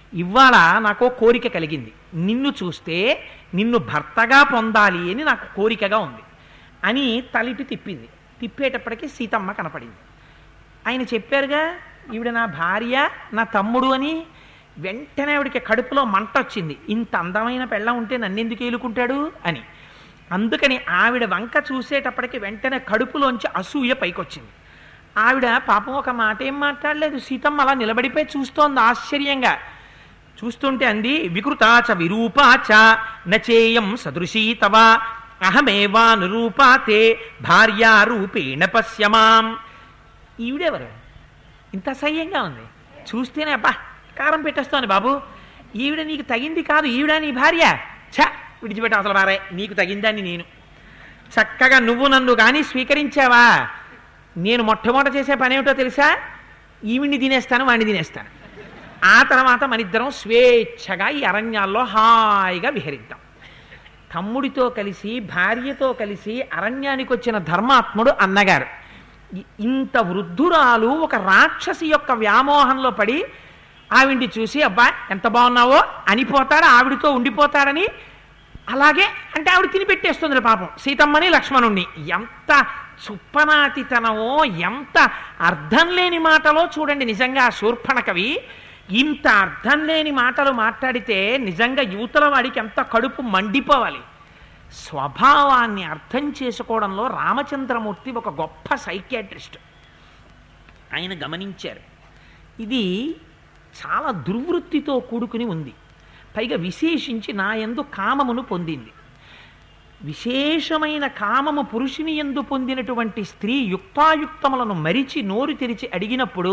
ఇవాళ నాకు కోరిక కలిగింది నిన్ను చూస్తే నిన్ను భర్తగా పొందాలి అని నాకు కోరికగా ఉంది అని తలిటి తిప్పింది తిప్పేటప్పటికి సీతమ్మ కనపడింది ఆయన చెప్పారుగా ఈవిడ నా భార్య నా తమ్ముడు అని వెంటనే ఆవిడకి కడుపులో మంట వచ్చింది ఇంత అందమైన పెళ్ళం ఉంటే నన్నెందుకు ఏలుకుంటాడు అని అందుకని ఆవిడ వంక చూసేటప్పటికి వెంటనే కడుపులోంచి అసూయ పైకొచ్చింది ఆవిడ పాపం ఒక మాట ఏం మాట్లాడలేదు సీతమ్మ అలా నిలబడిపోయి చూస్తోంది ఆశ్చర్యంగా చూస్తుంటే అంది వికృతాచ విరూపాచ నచేయం సదృశీ తవ అహమేవా నిరూపాతే భార్యారూపేణ పశ్యమాం ఈవిడెవరు ఇంత అసహ్యంగా ఉంది చూస్తేనే అబ్బా కారం పెట్టేస్తోంది బాబు ఈవిడ నీకు తగింది కాదు ఈవిడ నీ భార్య ఛ విడిచిపెట్ట అసలు మారే నీకు తగిందని నేను చక్కగా నువ్వు నన్ను కానీ స్వీకరించావా నేను మొట్టమొదట చేసే పని ఏమిటో తెలుసా ఈవిడ్ని తినేస్తాను వాడిని తినేస్తాను ఆ తర్వాత మనిద్దరం స్వేచ్ఛగా ఈ అరణ్యాల్లో హాయిగా విహరిద్దాం తమ్ముడితో కలిసి భార్యతో కలిసి అరణ్యానికి వచ్చిన ధర్మాత్ముడు అన్నగారు ఇ- ఇంత వృద్ధురాలు ఒక రాక్షసి యొక్క వ్యామోహంలో పడి ఆవిడ్ని చూసి అబ్బా ఎంత బాగున్నావో అనిపోతాడు ఆవిడతో ఉండిపోతాడని అలాగే అంటే ఆవిడ తిని పెట్టేస్తుంది పాపం సీతమ్మని లక్ష్మణుణ్ణి ఎంత చుప్పనాతితనమో ఎంత అర్థం లేని మాటలో చూడండి నిజంగా ఆ శూర్పణకవి ఇంత అర్థం లేని మాటలు మాట్లాడితే నిజంగా యువతల వాడికి ఎంత కడుపు మండిపోవాలి స్వభావాన్ని అర్థం చేసుకోవడంలో రామచంద్రమూర్తి ఒక గొప్ప సైకియాట్రిస్ట్ ఆయన గమనించారు ఇది చాలా దుర్వృత్తితో కూడుకుని ఉంది పైగా విశేషించి నా యందు కామమును పొందింది విశేషమైన కామము పురుషుని ఎందు పొందినటువంటి స్త్రీ యుక్తాయుక్తములను మరిచి నోరు తెరిచి అడిగినప్పుడు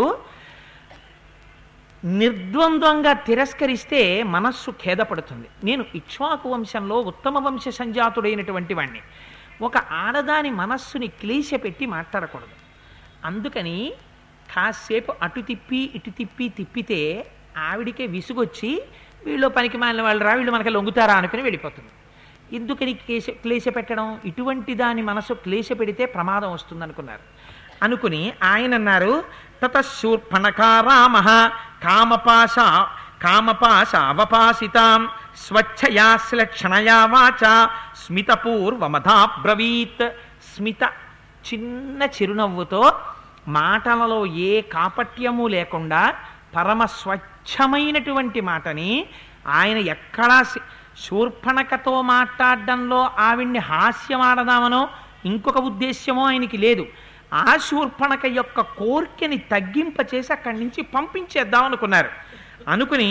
నిర్ద్వంద్వంగా తిరస్కరిస్తే మనస్సు ఖేదపడుతుంది నేను ఇక్ష్వాకు వంశంలో ఉత్తమ వంశ సంజాతుడైనటువంటి వాణ్ణి ఒక ఆడదాని మనస్సుని క్లేశపెట్టి మాట్లాడకూడదు అందుకని కాసేపు అటు తిప్పి ఇటు తిప్పి తిప్పితే ఆవిడికే విసుగొచ్చి వీళ్ళు పనికి మాలిన వాళ్ళు రా వీళ్ళు మనకి లొంగుతారా అనుకుని వెళ్ళిపోతుంది ఎందుకని క్లేశ క్లేశ పెట్టడం ఇటువంటి దాని మనసు క్లేశ పెడితే ప్రమాదం వస్తుంది అనుకున్నారు అనుకుని ఆయన అన్నారు తతశూర్పణకారామ కామపాశ కామపాశావపాసితాం స్వచ్ఛయా శ్లక్షణయా వాచ స్మితపూర్వమధాబ్రవీత్ స్మిత చిన్న చిరునవ్వుతో మాటలలో ఏ కాపట్యము లేకుండా పరమ స్వచ్ఛమైనటువంటి మాటని ఆయన ఎక్కడా సి- శూర్పణకతో మాట్లాడడంలో ఆవిడ్ని హాస్యమాడదామనో ఇంకొక ఉద్దేశ్యమో ఆయనకి లేదు ఆ శూర్పణక యొక్క కోర్కెని తగ్గింపచేసి అక్కడి నుంచి పంపించేద్దాం అనుకున్నారు అనుకుని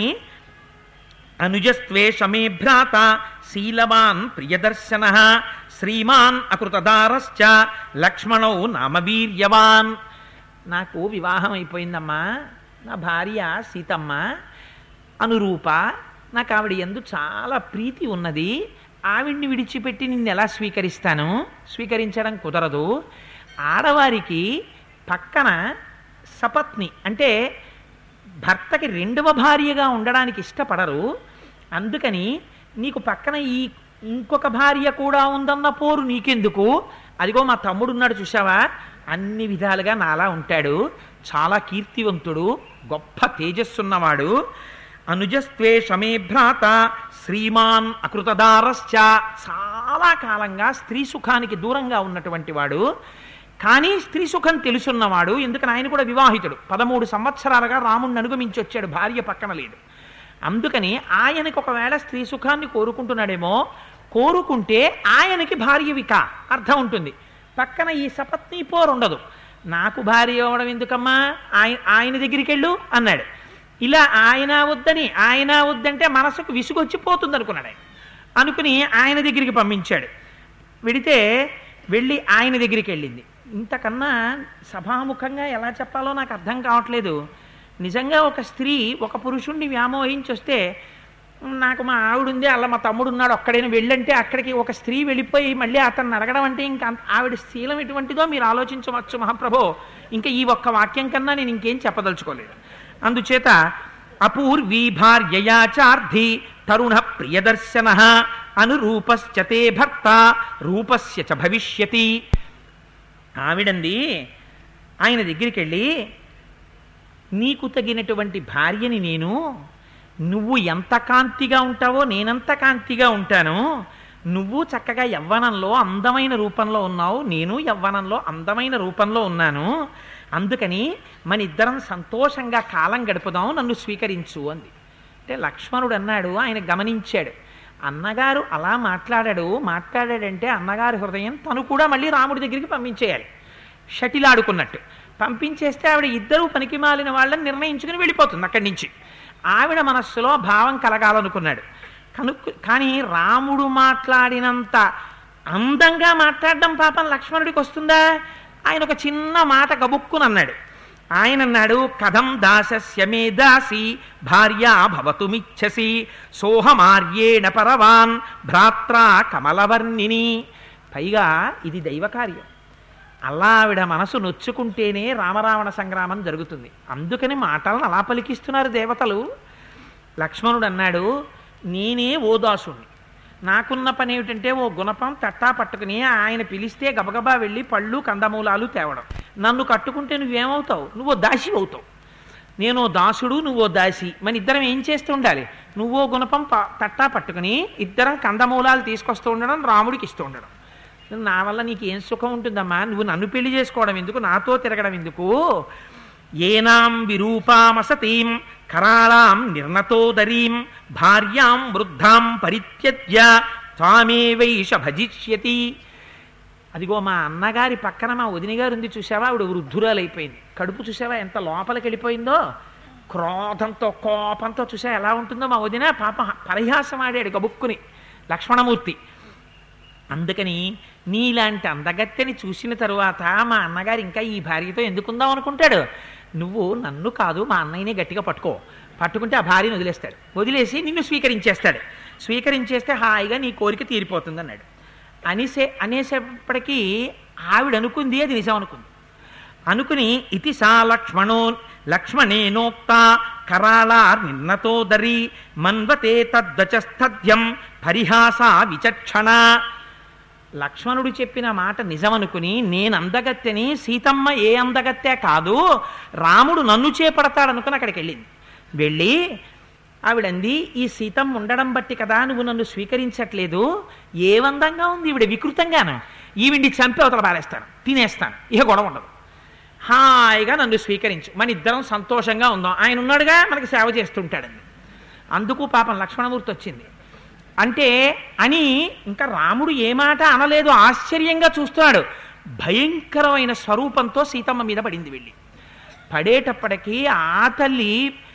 అనుజస్త్వేషమే భ్రాత శీలవాన్ ప్రియదర్శన శ్రీమాన్ అకృతదారశ్చ లక్ష్మణౌ నామవీర్యవాన్ నాకు వివాహం అయిపోయిందమ్మా నా భార్య సీతమ్మ అనురూప నాకు ఆవిడ ఎందు చాలా ప్రీతి ఉన్నది ఆవిడ్ని విడిచిపెట్టి నిన్ను ఎలా స్వీకరిస్తాను స్వీకరించడం కుదరదు ఆడవారికి పక్కన సపత్ని అంటే భర్తకి రెండవ భార్యగా ఉండడానికి ఇష్టపడరు అందుకని నీకు పక్కన ఈ ఇంకొక భార్య కూడా ఉందన్న పోరు నీకెందుకు అదిగో మా తమ్ముడు ఉన్నాడు చూసావా అన్ని విధాలుగా నాలా ఉంటాడు చాలా కీర్తివంతుడు గొప్ప తేజస్సున్నవాడు అనుజస్త్వే షమే భ్రాత శ్రీమాన్ అకృతదారశ్చ చాలా కాలంగా స్త్రీ సుఖానికి దూరంగా ఉన్నటువంటి వాడు కానీ స్త్రీ సుఖం తెలుసున్నవాడు ఎందుకని ఆయన కూడా వివాహితుడు పదమూడు సంవత్సరాలుగా రాముణ్ణి అనుగమించి వచ్చాడు భార్య పక్కన లేదు అందుకని ఆయనకి ఒకవేళ స్త్రీ సుఖాన్ని కోరుకుంటున్నాడేమో కోరుకుంటే ఆయనకి భార్య విక అర్థం ఉంటుంది పక్కన ఈ సపత్ని పోరు ఉండదు నాకు భార్య అవ్వడం ఎందుకమ్మా ఆయన ఆయన దగ్గరికి వెళ్ళు అన్నాడు ఇలా ఆయన వద్దని ఆయన వద్దంటే మనసుకు విసుగొచ్చి పోతుంది అనుకున్నాడు ఆయన అనుకుని ఆయన దగ్గరికి పంపించాడు వెడితే వెళ్ళి ఆయన దగ్గరికి వెళ్ళింది ఇంతకన్నా సభాముఖంగా ఎలా చెప్పాలో నాకు అర్థం కావట్లేదు నిజంగా ఒక స్త్రీ ఒక పురుషుణ్ణి వ్యామోహించి వస్తే నాకు మా ఆవిడ ఉంది అలా మా తమ్ముడు ఉన్నాడు ఒక్కడైనా వెళ్ళంటే అక్కడికి ఒక స్త్రీ వెళ్ళిపోయి మళ్ళీ అతన్ని అడగడం అంటే ఇంకా అంత- ఆవిడ శీలం ఎటువంటిదో మీరు ఆలోచించవచ్చు మహాప్రభో ఇంకా ఈ ఒక్క వాక్యం కన్నా నేను ఇంకేం చెప్పదలుచుకోలేదు అందుచేత అపూర్వీ భార్యయాచార్థి తరుణ ప్రియదర్శన అనురూపశ్చతే భర్త రూపస్య చ భవిష్యతి ఆవిడంది ఆయన దగ్గరికి వెళ్ళి నీకు తగినటువంటి భార్యని నేను నువ్వు ఎంత కాంతిగా ఉంటావో నేనంత కాంతిగా ఉంటాను నువ్వు చక్కగా యవ్వనంలో అందమైన రూపంలో ఉన్నావు నేను యవ్వనంలో అందమైన రూపంలో ఉన్నాను అందుకని మన ఇద్దరం సంతోషంగా కాలం గడుపుదాం నన్ను స్వీకరించు అంది అంటే లక్ష్మణుడు అన్నాడు ఆయన గమనించాడు అన్నగారు అలా మాట్లాడాడు మాట్లాడాడంటే అన్నగారి హృదయం తను కూడా మళ్ళీ రాముడి దగ్గరికి పంపించేయాలి షటిల్ ఆడుకున్నట్టు పంపించేస్తే ఆవిడ ఇద్దరూ పనికి మాలిన వాళ్ళని నిర్ణయించుకుని వెళ్ళిపోతుంది అక్కడి నుంచి ఆవిడ మనస్సులో భావం కలగాలనుకున్నాడు కనుక్కు కానీ రాముడు మాట్లాడినంత అందంగా మాట్లాడడం పాపం లక్ష్మణుడికి వస్తుందా ఆయన ఒక చిన్న మాట గబుక్కుని అన్నాడు ఆయన అన్నాడు కథం దాసస్య మే దాసి భార్యా భవతుమిచ్చసి సోహమార్యేణ పరవాన్ భ్రాత్రా కమలవర్ణిని పైగా ఇది దైవకార్యం అలా ఆవిడ మనసు నొచ్చుకుంటేనే రామరావణ సంగ్రామం జరుగుతుంది అందుకని మాటలను అలా పలికిస్తున్నారు దేవతలు లక్ష్మణుడు అన్నాడు నేనే ఓ దాసుణ్ణి నాకున్న పని ఏమిటంటే ఓ గుణపం తట్టా పట్టుకుని ఆయన పిలిస్తే గబగబా వెళ్ళి పళ్ళు కందమూలాలు తేవడం నన్ను కట్టుకుంటే నువ్వేమవుతావు నువ్వు దాసి అవుతావు నేను ఓ దాసుడు నువ్వో దాసి మన ఇద్దరం ఏం చేస్తూ ఉండాలి నువ్వో గుణపం ప- తట్టా పట్టుకుని ఇద్దరం కందమూలాలు తీసుకొస్తూ ఉండడం రాముడికి ఇస్తూ ఉండడం నా వల్ల నీకు ఏం సుఖం ఉంటుందమ్మా నువ్వు నన్ను పెళ్లి చేసుకోవడం ఎందుకు నాతో తిరగడం ఎందుకు ఏనాం విరూపామసతీం కరాళాం నిర్ణతోదరీం భార్యాం వృద్ధాం పరిత్యజ్య త్వామేవైష భజిష్యతి అదిగో మా అన్నగారి పక్కన మా వదిన గారు ఉంది చూసావా ఆవిడ వృద్ధురాలైపోయింది కడుపు చూసావా ఎంత లోపలికి వెళ్ళిపోయిందో క్రోధంతో కోపంతో చూసా ఎలా ఉంటుందో మా వదిన పాప పరిహాసం ఆడాడు గబుక్కుని లక్ష్మణమూర్తి అందుకని నీలాంటి అందగత్తెని చూసిన తరువాత మా అన్నగారు ఇంకా ఈ భార్యతో ఎందుకుందాం అనుకుంటాడు నువ్వు నన్ను కాదు మా అన్నయ్యనే గట్టిగా పట్టుకో పట్టుకుంటే ఆ భార్యను వదిలేస్తాడు వదిలేసి నిన్ను స్వీకరించేస్తాడు స్వీకరించేస్తే హాయిగా నీ కోరిక తీరిపోతుంది అన్నాడు అనేసే అనేసేపటికీ ఆవిడ అనుకుంది అది నిజం అనుకుంది అనుకుని ఇతి సా లక్ష్మణో లక్ష్మణేనోక్త కరాళార్ నిన్నతోదరి మన్వతే తద్దచస్థద్యం పరిహాస విచక్షణ లక్ష్మణుడు చెప్పిన మాట నిజమనుకుని నేను అందగత్తెని సీతమ్మ ఏ అందగత్తె కాదు రాముడు నన్ను చేపడతాడనుకుని అక్కడికి వెళ్ళింది వెళ్ళి ఆవిడంది ఈ సీతమ్మ ఉండడం బట్టి కదా నువ్వు నన్ను స్వీకరించట్లేదు ఏవందంగా ఉంది ఈవిడ వికృతంగాను ఈవిడ్ని చంపి అవతల పారేస్తాను తినేస్తాను ఇక గొడవ ఉండదు హాయిగా నన్ను స్వీకరించు మన ఇద్దరం సంతోషంగా ఉందాం ఆయన ఉన్నాడుగా మనకి సేవ చేస్తుంటాడండి అందుకు పాపం లక్ష్మణమూర్తి వచ్చింది అంటే అని ఇంకా రాముడు ఏ మాట అనలేదు ఆశ్చర్యంగా చూస్తున్నాడు భయంకరమైన స్వరూపంతో సీతమ్మ మీద పడింది వెళ్ళి పడేటప్పటికీ ఆ తల్లి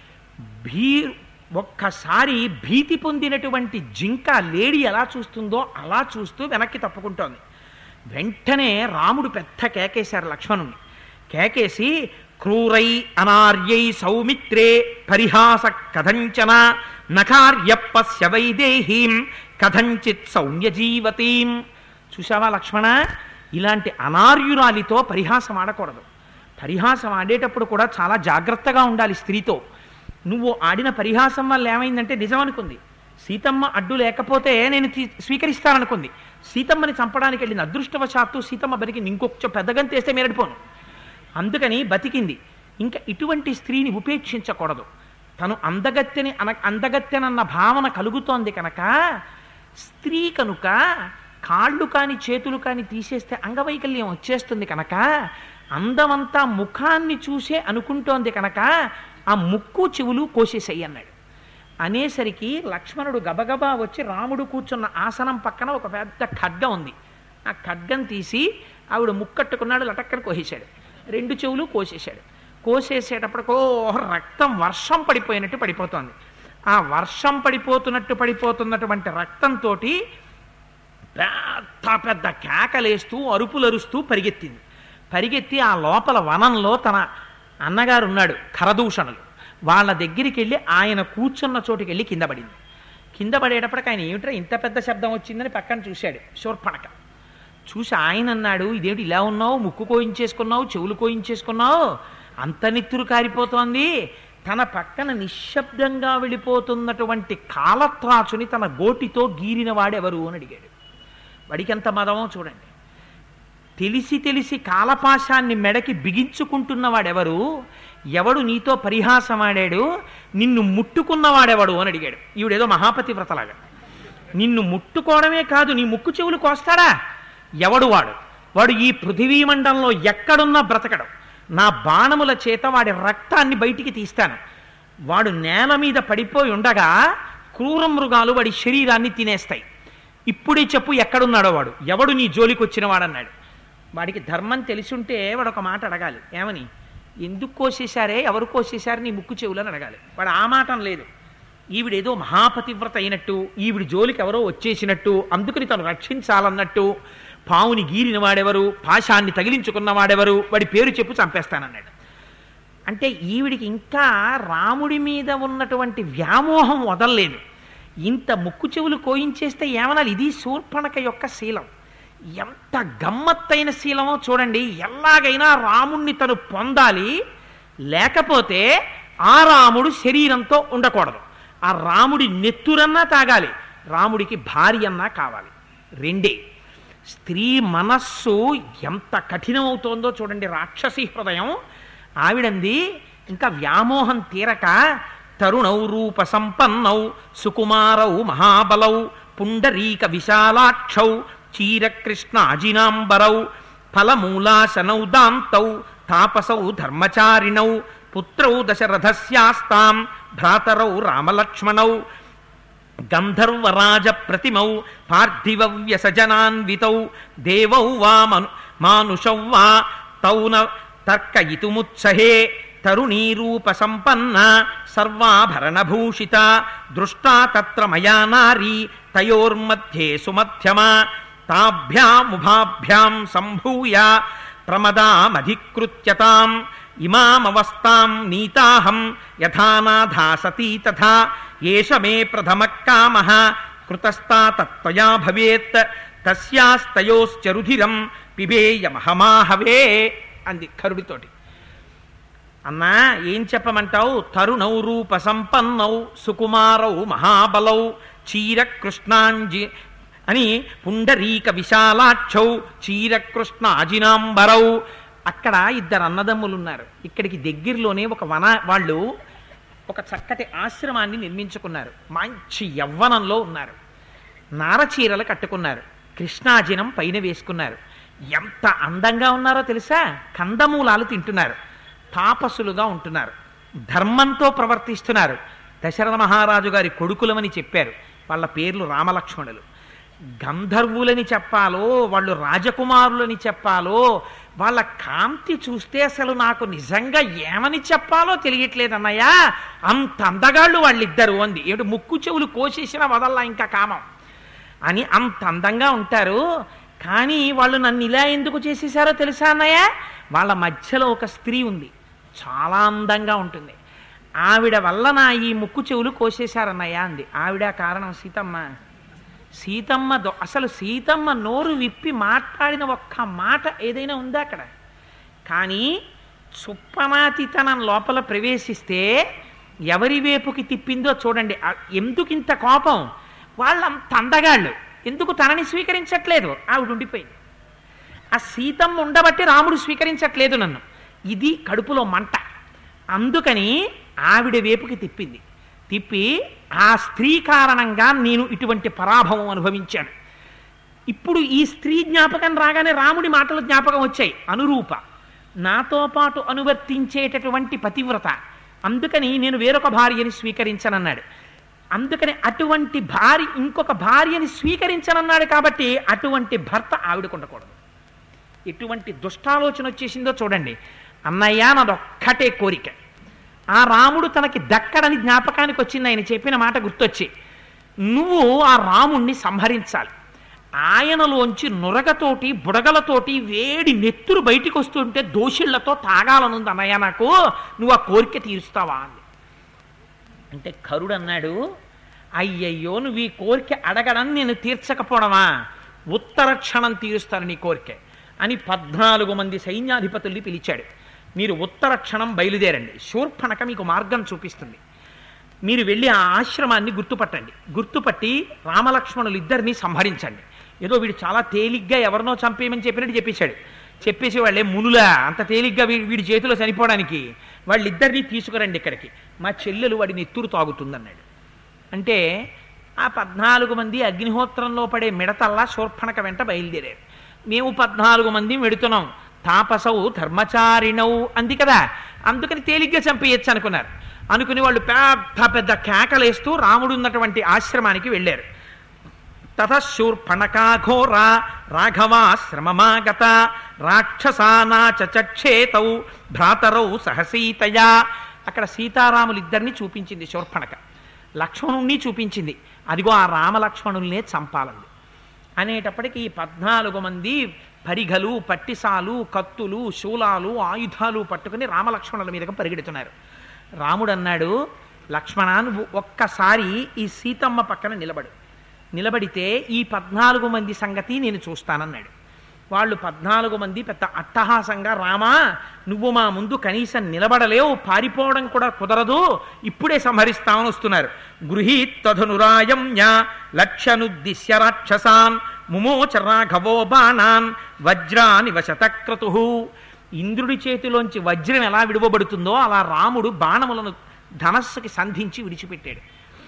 భీ ఒక్కసారి భీతి పొందినటువంటి జింక లేడి ఎలా చూస్తుందో అలా చూస్తూ వెనక్కి తప్పుకుంటోంది వెంటనే రాముడు పెద్ద కేకేశారు లక్ష్మణుని కేకేసి క్రూరై అనార్యై సౌమిత్రే పరిహాస కథంచన నకార్యప్పస్య వైదేహీం కథంచిత్ సౌమ్యజీవతీం చూశావా లక్ష్మణ ఇలాంటి అనార్యురాలితో పరిహాసం ఆడకూడదు పరిహాసం ఆడేటప్పుడు కూడా చాలా జాగ్రత్తగా ఉండాలి స్త్రీతో నువ్వు ఆడిన పరిహాసం వల్ల ఏమైందంటే నిజం అనుకుంది సీతమ్మ అడ్డు లేకపోతే నేను తీ- స్వీకరిస్తాననుకుంది సీతమ్మని చంపడానికి వెళ్ళిన అదృష్టవశాత్తు సీతమ్మ బతికి ఇంకొక పెద్దగంత వేస్తే మేరడిపోను అందుకని బతికింది ఇంకా ఇటువంటి స్త్రీని ఉపేక్షించకూడదు తను అందగత్తెని అన అందగత్తెనన్న భావన కలుగుతోంది కనుక స్త్రీ కనుక కాళ్ళు కాని చేతులు కాని తీసేస్తే అంగవైకల్యం వచ్చేస్తుంది కనుక అందమంతా ముఖాన్ని చూసే అనుకుంటోంది కనుక ఆ ముక్కు చెవులు కోసేసేయి అన్నాడు అనేసరికి లక్ష్మణుడు గబగబా వచ్చి రాముడు కూర్చున్న ఆసనం పక్కన ఒక పెద్ద ఖడ్గం ఉంది ఆ ఖడ్గం తీసి ఆవిడ ముక్కట్టుకున్నాడు లటక్కన కోసేశాడు రెండు చెవులు కోసేశాడు కోసేసేటప్పటికో రక్తం వర్షం పడిపోయినట్టు పడిపోతోంది ఆ వర్షం పడిపోతున్నట్టు పడిపోతున్నటువంటి రక్తంతో పెద్ద పెద్ద కేకలేస్తూ అరుపులరుస్తూ పరిగెత్తింది పరిగెత్తి ఆ లోపల వనంలో తన అన్నగారు ఉన్నాడు ఖరదూషణులు వాళ్ళ దగ్గరికి వెళ్ళి ఆయన కూర్చున్న చోటుకి వెళ్ళి కింద పడింది కింద పడేటప్పటికి ఆయన ఏమిట్రా ఇంత పెద్ద శబ్దం వచ్చిందని పక్కన చూశాడు శూర్పణక చూసి ఆయన అన్నాడు ఇదేమిటి ఇలా ఉన్నావు ముక్కు కోయించేసుకున్నావు చెవులు కోయించేసుకున్నావు అంత నెత్తురు కారిపోతోంది తన పక్కన నిశ్శబ్దంగా వెళ్ళిపోతున్నటువంటి కాలత్రాచుని తన గోటితో గీరిన వాడెవరు అని అడిగాడు వాడికి ఎంత మదమో చూడండి తెలిసి తెలిసి కాలపాశాన్ని మెడకి బిగించుకుంటున్న వాడెవరు ఎవడు నీతో పరిహాసమాడాడు నిన్ను ముట్టుకున్నవాడెవడు అని అడిగాడు ఈవిడేదో మహాపతివ్రతలాగా నిన్ను ముట్టుకోవడమే కాదు నీ ముక్కు చెవులు కోస్తాడా ఎవడు వాడు వాడు ఈ పృథివీ మండలంలో ఎక్కడున్నా బ్రతకడం నా బాణముల చేత వాడి రక్తాన్ని బయటికి తీస్తాను వాడు నేల మీద పడిపోయి ఉండగా క్రూర మృగాలు వాడి శరీరాన్ని తినేస్తాయి ఇప్పుడే చెప్పు ఎక్కడున్నాడో వాడు ఎవడు నీ జోలికి వచ్చిన వాడన్నాడు వాడికి ధర్మం తెలిసి ఉంటే వాడు ఒక మాట అడగాలి ఏమని ఎందుకు కోసేశారే ఎవరు కోసేశారు నీ ముక్కు చెవులని అడగాలి వాడు ఆ మాటం లేదు ఈవిడేదో మహాపతివ్రత అయినట్టు ఈవిడి జోలికి ఎవరో వచ్చేసినట్టు అందుకని తను రక్షించాలన్నట్టు పావుని గీరిన వాడెవరు పాశాన్ని తగిలించుకున్న వాడెవరు వాడి పేరు చెప్పు చంపేస్తానన్నాడు అంటే ఈవిడికి ఇంకా రాముడి మీద ఉన్నటువంటి వ్యామోహం వదలలేదు ఇంత ముక్కు చెవులు కోయించేస్తే ఏమనాలి ఇది శూర్పణక యొక్క శీలం ఎంత గమ్మత్తైన శీలమో చూడండి ఎలాగైనా రాముణ్ణి తను పొందాలి లేకపోతే ఆ రాముడు శరీరంతో ఉండకూడదు ఆ రాముడి నెత్తురన్నా తాగాలి రాముడికి భార్య అన్నా కావాలి రెండే స్త్రీ మనస్సు ఎంత కఠినమవుతోందో చూడండి రాక్షసి హృదయం ఆవిడంది ఇంకా వ్యామోహం తీరక తరుణౌ రూప సంపన్నౌ సుకుమారౌ మహాబలౌ పుండరీక విశాలాక్షౌ చీరకృష్ణాజినాంబరౌ ఫలమూలాశనౌ దాంతౌ తాపసౌ ధర్మచారిణౌ పుత్రౌ దశరథస్యాస్తాం భ్రాతరౌ రామలక్ష్మణౌ గంధర్వరాజ ప్రతిమౌ పార్థివ వ్యసజనాన్వితౌ దేవౌ వా మను మానుషౌ వా తౌన తర్కయితుముత్సహే తరుణీరూప సంపన్న సర్వాభరణభూషిత దృష్టా తత్ర మయా నారీ తయోర్మధ్యే సుమధ్యమా తాభ్యాముభాభ్యాం సంభూయ ప్రమదామధికృత్యతాం ఇమామవస్తాం నీతాహం యథానాథా సతీ తథా ఏష మే ప్రథమ కామ కృతస్థా తత్వయా భవేత్ తస్యాస్తయోశ్చరుధిరం పిబేయమహమాహవే అంది కరుడితోటి అన్నా ఏం చెప్పమంటావు తరుణౌ రూప సంపన్నౌ సుకుమారౌ మహాబలౌ చీర కృష్ణాంజి అని పుండరీక విశాలాక్షౌ చీర కృష్ణ అజినాంబరౌ అక్కడ ఇద్దరు అన్నదమ్ములు ఉన్నారు ఇక్కడికి దగ్గరలోనే ఒక వన వాళ్ళు ఒక చక్కటి ఆశ్రమాన్ని నిర్మించుకున్నారు మంచి యవ్వనంలో ఉన్నారు నారచీరలు కట్టుకున్నారు కృష్ణాజినం పైన వేసుకున్నారు ఎంత అందంగా ఉన్నారో తెలుసా కందమూలాలు తింటున్నారు తాపసులుగా ఉంటున్నారు ధర్మంతో ప్రవర్తిస్తున్నారు దశరథ మహారాజు గారి కొడుకులమని చెప్పారు వాళ్ళ పేర్లు రామలక్ష్మణులు గంధర్వులని చెప్పాలో వాళ్ళు రాజకుమారులని చెప్పాలో వాళ్ళ కాంతి చూస్తే అసలు నాకు నిజంగా ఏమని చెప్పాలో తెలియట్లేదన్నయ్యా అంత అందగాళ్ళు వాళ్ళిద్దరు అంది ఏమిటి ముక్కు చెవులు కోసేసిన వదల్లా ఇంకా కామం అని అంత అందంగా ఉంటారు కానీ వాళ్ళు నన్ను ఇలా ఎందుకు చేసేసారో తెలుసా అన్నయ్య వాళ్ళ మధ్యలో ఒక స్త్రీ ఉంది చాలా అందంగా ఉంటుంది ఆవిడ వల్ల నా ఈ ముక్కు చెవులు కోసేశారన్నయ్య అంది ఆవిడ కారణం సీతమ్మ సీతమ్మ దొ- అసలు సీతమ్మ నోరు విప్పి మాట్లాడిన ఒక్క మాట ఏదైనా ఉందా అక్కడ కానీ సుప్పనాతితనం లోపల ప్రవేశిస్తే ఎవరి వైపుకి తిప్పిందో చూడండి ఆ- ఎందుకు ఇంత కోపం వాళ్ళంత అందగాళ్ళు ఎందుకు తనని స్వీకరించట్లేదు ఆవిడ ఉండిపోయింది ఆ సీతమ్మ ఉండబట్టి రాముడు స్వీకరించట్లేదు నన్ను ఇది కడుపులో మంట అందుకని ఆవిడ వైపుకి తిప్పింది తిప్పి ఆ స్త్రీ కారణంగా నేను ఇటువంటి పరాభవం అనుభవించాను ఇప్పుడు ఈ స్త్రీ జ్ఞాపకం రాగానే రాముడి మాటలు జ్ఞాపకం వచ్చాయి అనురూప నాతో పాటు అనువర్తించేటటువంటి పతివ్రత అందుకని నేను వేరొక భార్యని స్వీకరించనన్నాడు అందుకని అటువంటి భార్య ఇంకొక భార్యని స్వీకరించనన్నాడు కాబట్టి అటువంటి భర్త ఆవిడకు ఉండకూడదు ఎటువంటి దుష్టాలోచన వచ్చేసిందో చూడండి అన్నయ్య నాదొక్కటే కోరిక ఆ రాముడు తనకి దక్కడని జ్ఞాపకానికి వచ్చింది ఆయన చెప్పిన మాట గుర్తొచ్చి నువ్వు ఆ రాముణ్ణి సంహరించాలి ఆయనలోంచి నురగతోటి బుడగలతోటి వేడి నెత్తురు బయటికి వస్తుంటే దోషిళ్లతో తాగాలనుంది అన్నయ్య నాకు నువ్వు ఆ కోరిక తీరుస్తావా అంది అంటే కరుడు అన్నాడు అయ్యయ్యో నువ్వు ఈ కోరిక అడగడం నేను తీర్చకపోవడమా ఉత్తర క్షణం తీరుస్తాను నీ కోరిక అని పద్నాలుగు మంది సైన్యాధిపతుల్ని పిలిచాడు మీరు ఉత్తర క్షణం బయలుదేరండి శూర్పణక మీకు మార్గం చూపిస్తుంది మీరు వెళ్ళి ఆ ఆశ్రమాన్ని గుర్తుపట్టండి గుర్తుపట్టి రామలక్ష్మణులు ఇద్దరిని సంహరించండి ఏదో వీడు చాలా తేలిగ్గా ఎవరినో చంపేయమని చెప్పినట్టు చెప్పేశాడు చెప్పేసి వాళ్ళే మునులా అంత తేలిగ్గా వీ- వీడి చేతిలో చనిపోవడానికి వాళ్ళిద్దరినీ తీసుకురండి ఇక్కడికి మా చెల్లెలు వాడి నెత్తురు తాగుతుందన్నాడు అంటే ఆ పద్నాలుగు మంది అగ్నిహోత్రంలో పడే మిడతల్లా శూర్పణక వెంట బయలుదేరారు మేము పద్నాలుగు మంది వెడుతున్నాం తాపసౌ ధర్మచారిణౌ అంది కదా అందుకని తేలిగ్గా చంపేయచ్చు అనుకున్నారు అనుకుని వాళ్ళు పెద్ద పెద్ద కేకలేస్తూ రాముడు ఉన్నటువంటి ఆశ్రమానికి వెళ్ళారు తతశూర్పణకాఘోర రాఘవాశ్రమమాగత రాక్షసానా చక్షేతౌ భ్రాతరౌ సహసీతయా అక్కడ సీతారాములిద్దరిని చూపించింది శూర్పణక లక్ష్మణుణ్ణి చూపించింది అదిగో ఆ రామలక్ష్మణుల్నే చంపాలంది అనేటప్పటికీ ఈ పద్నాలుగు మంది పరిఘలు పట్టిసాలు కత్తులు శూలాలు ఆయుధాలు పట్టుకుని రామలక్ష్మణుల మీదకి పరిగెడుతున్నారు రాముడు అన్నాడు లక్ష్మణ నువ్వు ఒక్కసారి ఈ సీతమ్మ పక్కన నిలబడు నిలబడితే ఈ పద్నాలుగు మంది సంగతి నేను చూస్తానన్నాడు వాళ్ళు పద్నాలుగు మంది పెద్ద అట్టహాసంగా రామా నువ్వు మా ముందు కనీసం నిలబడలేవు పారిపోవడం కూడా కుదరదు ఇప్పుడే సంహరిస్తామని వస్తున్నారు గృహీత్ తధనురాయమ్య లక్ష్యనుద్దిశ్య రాక్షసాన్ ముమోచ రాఘవో బాణాన్ వజ్రాని వశతక్రతు ఇంద్రుడి చేతిలోంచి వజ్రం ఎలా విడువబడుతుందో అలా రాముడు బాణములను ధనస్సుకి సంధించి విడిచిపెట్టాడు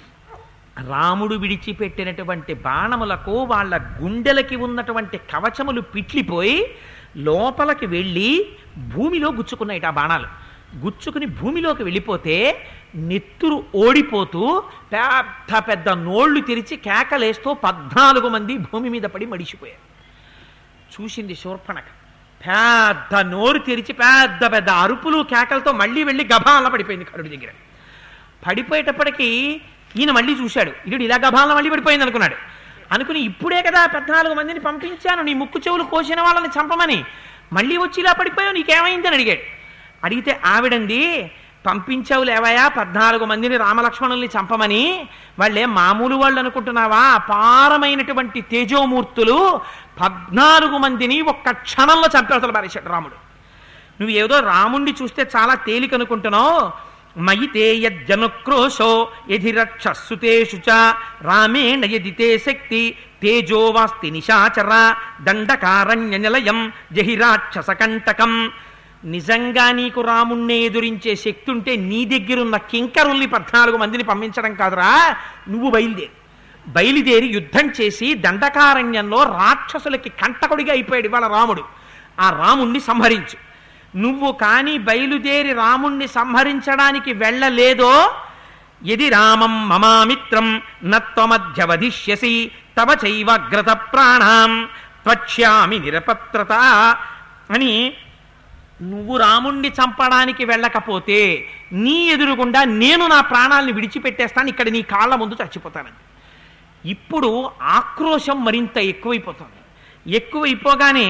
రాముడు విడిచిపెట్టినటువంటి బాణములకు వాళ్ళ గుండెలకి ఉన్నటువంటి కవచములు పిట్లిపోయి లోపలికి వెళ్ళి భూమిలో గుచ్చుకున్నాయి ఆ బాణాలు గుచ్చుకుని భూమిలోకి వెళ్ళిపోతే నెత్తురు ఓడిపోతూ పెద్ద పెద్ద నోళ్లు తెరిచి కేకలేస్తూ పద్నాలుగు మంది భూమి మీద పడి మడిచిపోయారు చూసింది శూర్పణక పెద్ద నోరు తెరిచి పెద్ద పెద్ద అరుపులు కేకలతో మళ్ళీ వెళ్ళి గభాల పడిపోయింది కరుడి దగ్గర పడిపోయేటప్పటికీ ఈయన మళ్ళీ చూశాడు ఇడు ఇలా గభాలను మళ్ళీ పడిపోయింది అనుకున్నాడు అనుకుని ఇప్పుడే కదా పద్నాలుగు మందిని పంపించాను నీ ముక్కు చెవులు కోసిన వాళ్ళని చంపమని మళ్ళీ వచ్చి ఇలా పడిపోయావు నీకేమైందని అడిగాడు అడిగితే ఆవిడంది పంపించావు లేవయా పద్నాలుగు మందిని రామలక్ష్మణుల్ని చంపమని వాళ్ళే మామూలు వాళ్ళు అనుకుంటున్నావా అపారమైనటువంటి తేజోమూర్తులు పద్నాలుగు మందిని ఒక్క క్షణంలో చంపేవతలు పారేశాడు రాముడు నువ్వు ఏదో రాముణ్ణి చూస్తే చాలా తేలిక అనుకుంటున్నావు మయితే యజ్జనుక్రోశో యధి రక్షస్సుతేషు చ రామేణ యది తే శక్తి తేజో వాస్తి నిశాచర దండకారణ్య నిలయం జహిరాక్షస కంటకం నిజంగా నీకు రాముణ్ణి ఎదురించే శక్తి ఉంటే నీ దగ్గరున్న కింకరుల్ని పద్నాలుగు మందిని పంపించడం కాదురా నువ్వు బయలుదేరి బయలుదేరి యుద్ధం చేసి దండకారణ్యంలో రాక్షసులకి కంటకుడిగా అయిపోయాడు ఇవాళ రాముడు ఆ రాముణ్ణి సంహరించు నువ్వు కానీ బయలుదేరి రాముణ్ణి సంహరించడానికి వెళ్ళలేదో ఎది రామం మమామిత్రం నత్వమధ్యవధిష్యసి తవ చైవగ్రత ప్రాణాం త్వక్ష్యామి నిరపత్రత అని నువ్వు రాముణ్ణి చంపడానికి వెళ్ళకపోతే నీ ఎదురుగుండా నేను నా ప్రాణాలను విడిచిపెట్టేస్తాను ఇక్కడ నీ కాళ్ళ ముందు చచ్చిపోతానని ఇప్పుడు ఆక్రోశం మరింత ఎక్కువైపోతుంది ఎక్కువైపోగానే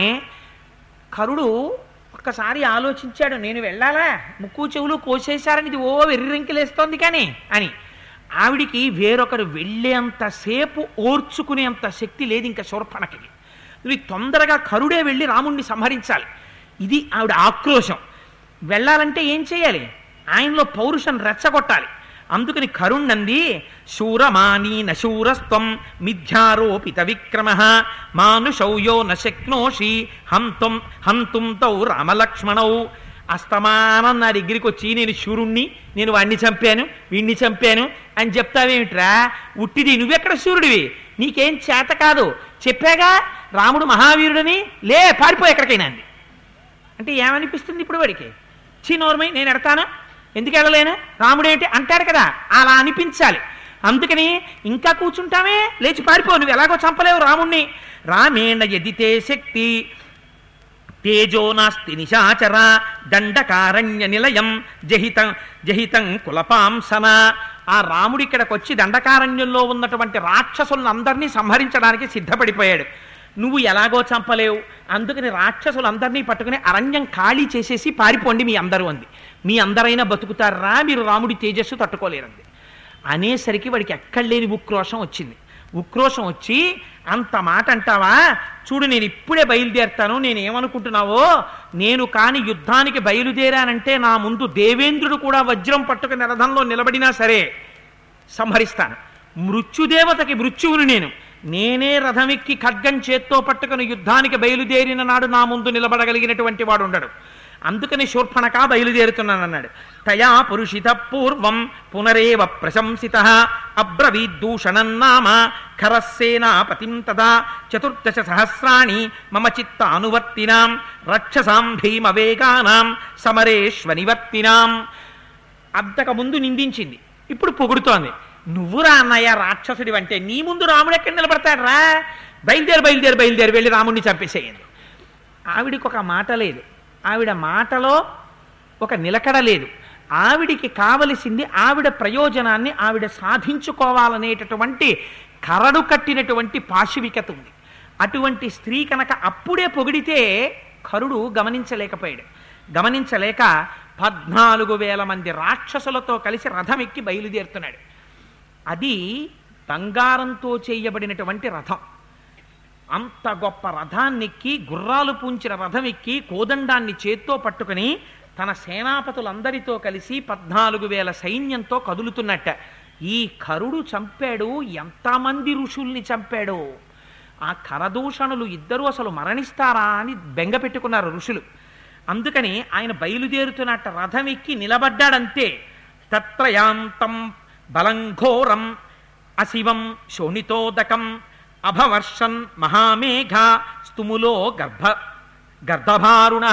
కరుడు ఒక్కసారి ఆలోచించాడు నేను వెళ్ళాలా ముక్కు చెవులు కోసేశారని ఇది ఓ వెర్రింకిలేస్తోంది కానీ అని ఆవిడికి వేరొకరు వెళ్ళేంతసేపు ఓర్చుకునేంత శక్తి లేదు ఇంకా శూర్పణకి ఇది తొందరగా కరుడే వెళ్ళి రాముణ్ణి సంహరించాలి ఇది ఆవిడ ఆక్రోశం వెళ్ళాలంటే ఏం చేయాలి ఆయనలో పౌరుషం రెచ్చగొట్టాలి అందుకని కరుణ్ణంది శూరమానీ నశూరస్త్వం మిథ్యారోపిత విక్రమ మానుషౌయో నశక్నోషి హంతం హంతుం తౌ రామలక్ష్మణౌ అస్తమానం నా దగ్గరికి వచ్చి నేను శూరుణ్ణి నేను వాణ్ణి చంపాను వీణ్ణి చంపాను అని చెప్తావేమిట్రా ఉట్టిది నువ్వెక్కడ శూరుడివి నీకేం చేత కాదు చెప్పాగా రాముడు మహావీరుడని లే పారిపో ఎక్కడికైనా అంది అంటే ఏమనిపిస్తుంది ఇప్పుడు వాడికి చీనోర్మై నేను ఎడతాను ఎందుకు వెళ్ళలేను రాముడేంటి అంటాడు కదా అలా అనిపించాలి అందుకని ఇంకా కూర్చుంటామే లేచి పారిపో నువ్వు ఎలాగో చంపలేవు రాముణ్ణి రామేణ ఎదితే శక్తి తేజో నాస్తి నిశాచర దండకారణ్య నిలయం జహితం జహితం కులపాంసన ఆ రాముడు ఇక్కడికి వచ్చి దండకారణ్యంలో ఉన్నటువంటి రాక్షసులందరినీ సంహరించడానికి సిద్ధపడిపోయాడు నువ్వు ఎలాగో చంపలేవు అందుకని రాక్షసులందరినీ పట్టుకుని అరణ్యం ఖాళీ చేసేసి పారిపోండి మీ అందరూ అంది మీ అందరైనా బతుకుతారా మీరు రాముడి తేజస్సు తట్టుకోలేరంది అనేసరికి వాడికి ఎక్కడ లేని ఉక్రోషం వచ్చింది ఉక్రోషం వచ్చి అంత మాట అంటావా చూడు నేను ఇప్పుడే బయలుదేరుతాను నేను ఏమనుకుంటున్నావో నేను కాని యుద్ధానికి బయలుదేరానంటే నా ముందు దేవేంద్రుడు కూడా వజ్రం పట్టుకుని రథంలో నిలబడినా సరే సంహరిస్తాను మృత్యుదేవతకి మృత్యువుని నేను నేనే రథమెక్కి ఖడ్గం చేత్తో పట్టుకుని యుద్ధానికి బయలుదేరిన నాడు నా ముందు నిలబడగలిగినటువంటి వాడు ఉండడు అందుకని శూర్పణక బయలుదేరుతున్నానన్నాడు తయా పురుషిత పూర్వం పునరేవ ప్రశంసిత అబ్రవీద్దూషణం నామ ఖరస్సేనాపతిం తదా చతుర్దశ సహస్రాణి మమ చిత్త అనువర్తినాం రక్షసాం భీమవేగానాం సమరేష్వనివర్తినాం అంతకు ముందు నిందించింది ఇప్పుడు పొగుడుతోంది నువ్వురా అన్నయ్య రాక్షసుడి అంటే నీ ముందు రాముడు ఎక్కడ నిలబడతాడు రా బయలుదేరి బయలుదేరి బయలుదేరి వెళ్ళి రాముడిని చంపేసేయండి ఆవిడికి ఒక మాట లేదు ఆవిడ మాటలో ఒక నిలకడ లేదు ఆవిడికి కావలసింది ఆవిడ ప్రయోజనాన్ని ఆవిడ సాధించుకోవాలనేటటువంటి కరడు కట్టినటువంటి పాశవికత ఉంది అటువంటి స్త్రీ కనుక అప్పుడే పొగిడితే కరుడు గమనించలేకపోయాడు గమనించలేక పద్నాలుగు వేల మంది రాక్షసులతో కలిసి రథం ఎక్కి బయలుదేరుతున్నాడు అది బంగారంతో చేయబడినటువంటి రథం అంత గొప్ప రథాన్నెక్కి గుర్రాలు పూంచిన రథం ఎక్కి కోదండాన్ని చేత్తో పట్టుకుని తన సేనాపతులందరితో కలిసి పద్నాలుగు వేల సైన్యంతో కదులుతున్నట్ట ఈ కరుడు చంపాడు ఎంతమంది ఋషుల్ని చంపాడో ఆ కరదూషణులు ఇద్దరూ అసలు మరణిస్తారా అని బెంగ పెట్టుకున్నారు ఋషులు అందుకని ఆయన బయలుదేరుతున్నట్ట రథం ఎక్కి నిలబడ్డాడంతే తత్రయాంతం బలంఘోరం అశివం శోణితోదకం అభవర్షన్ మహామేఘ స్తుములో గర్భ గర్భభారుణ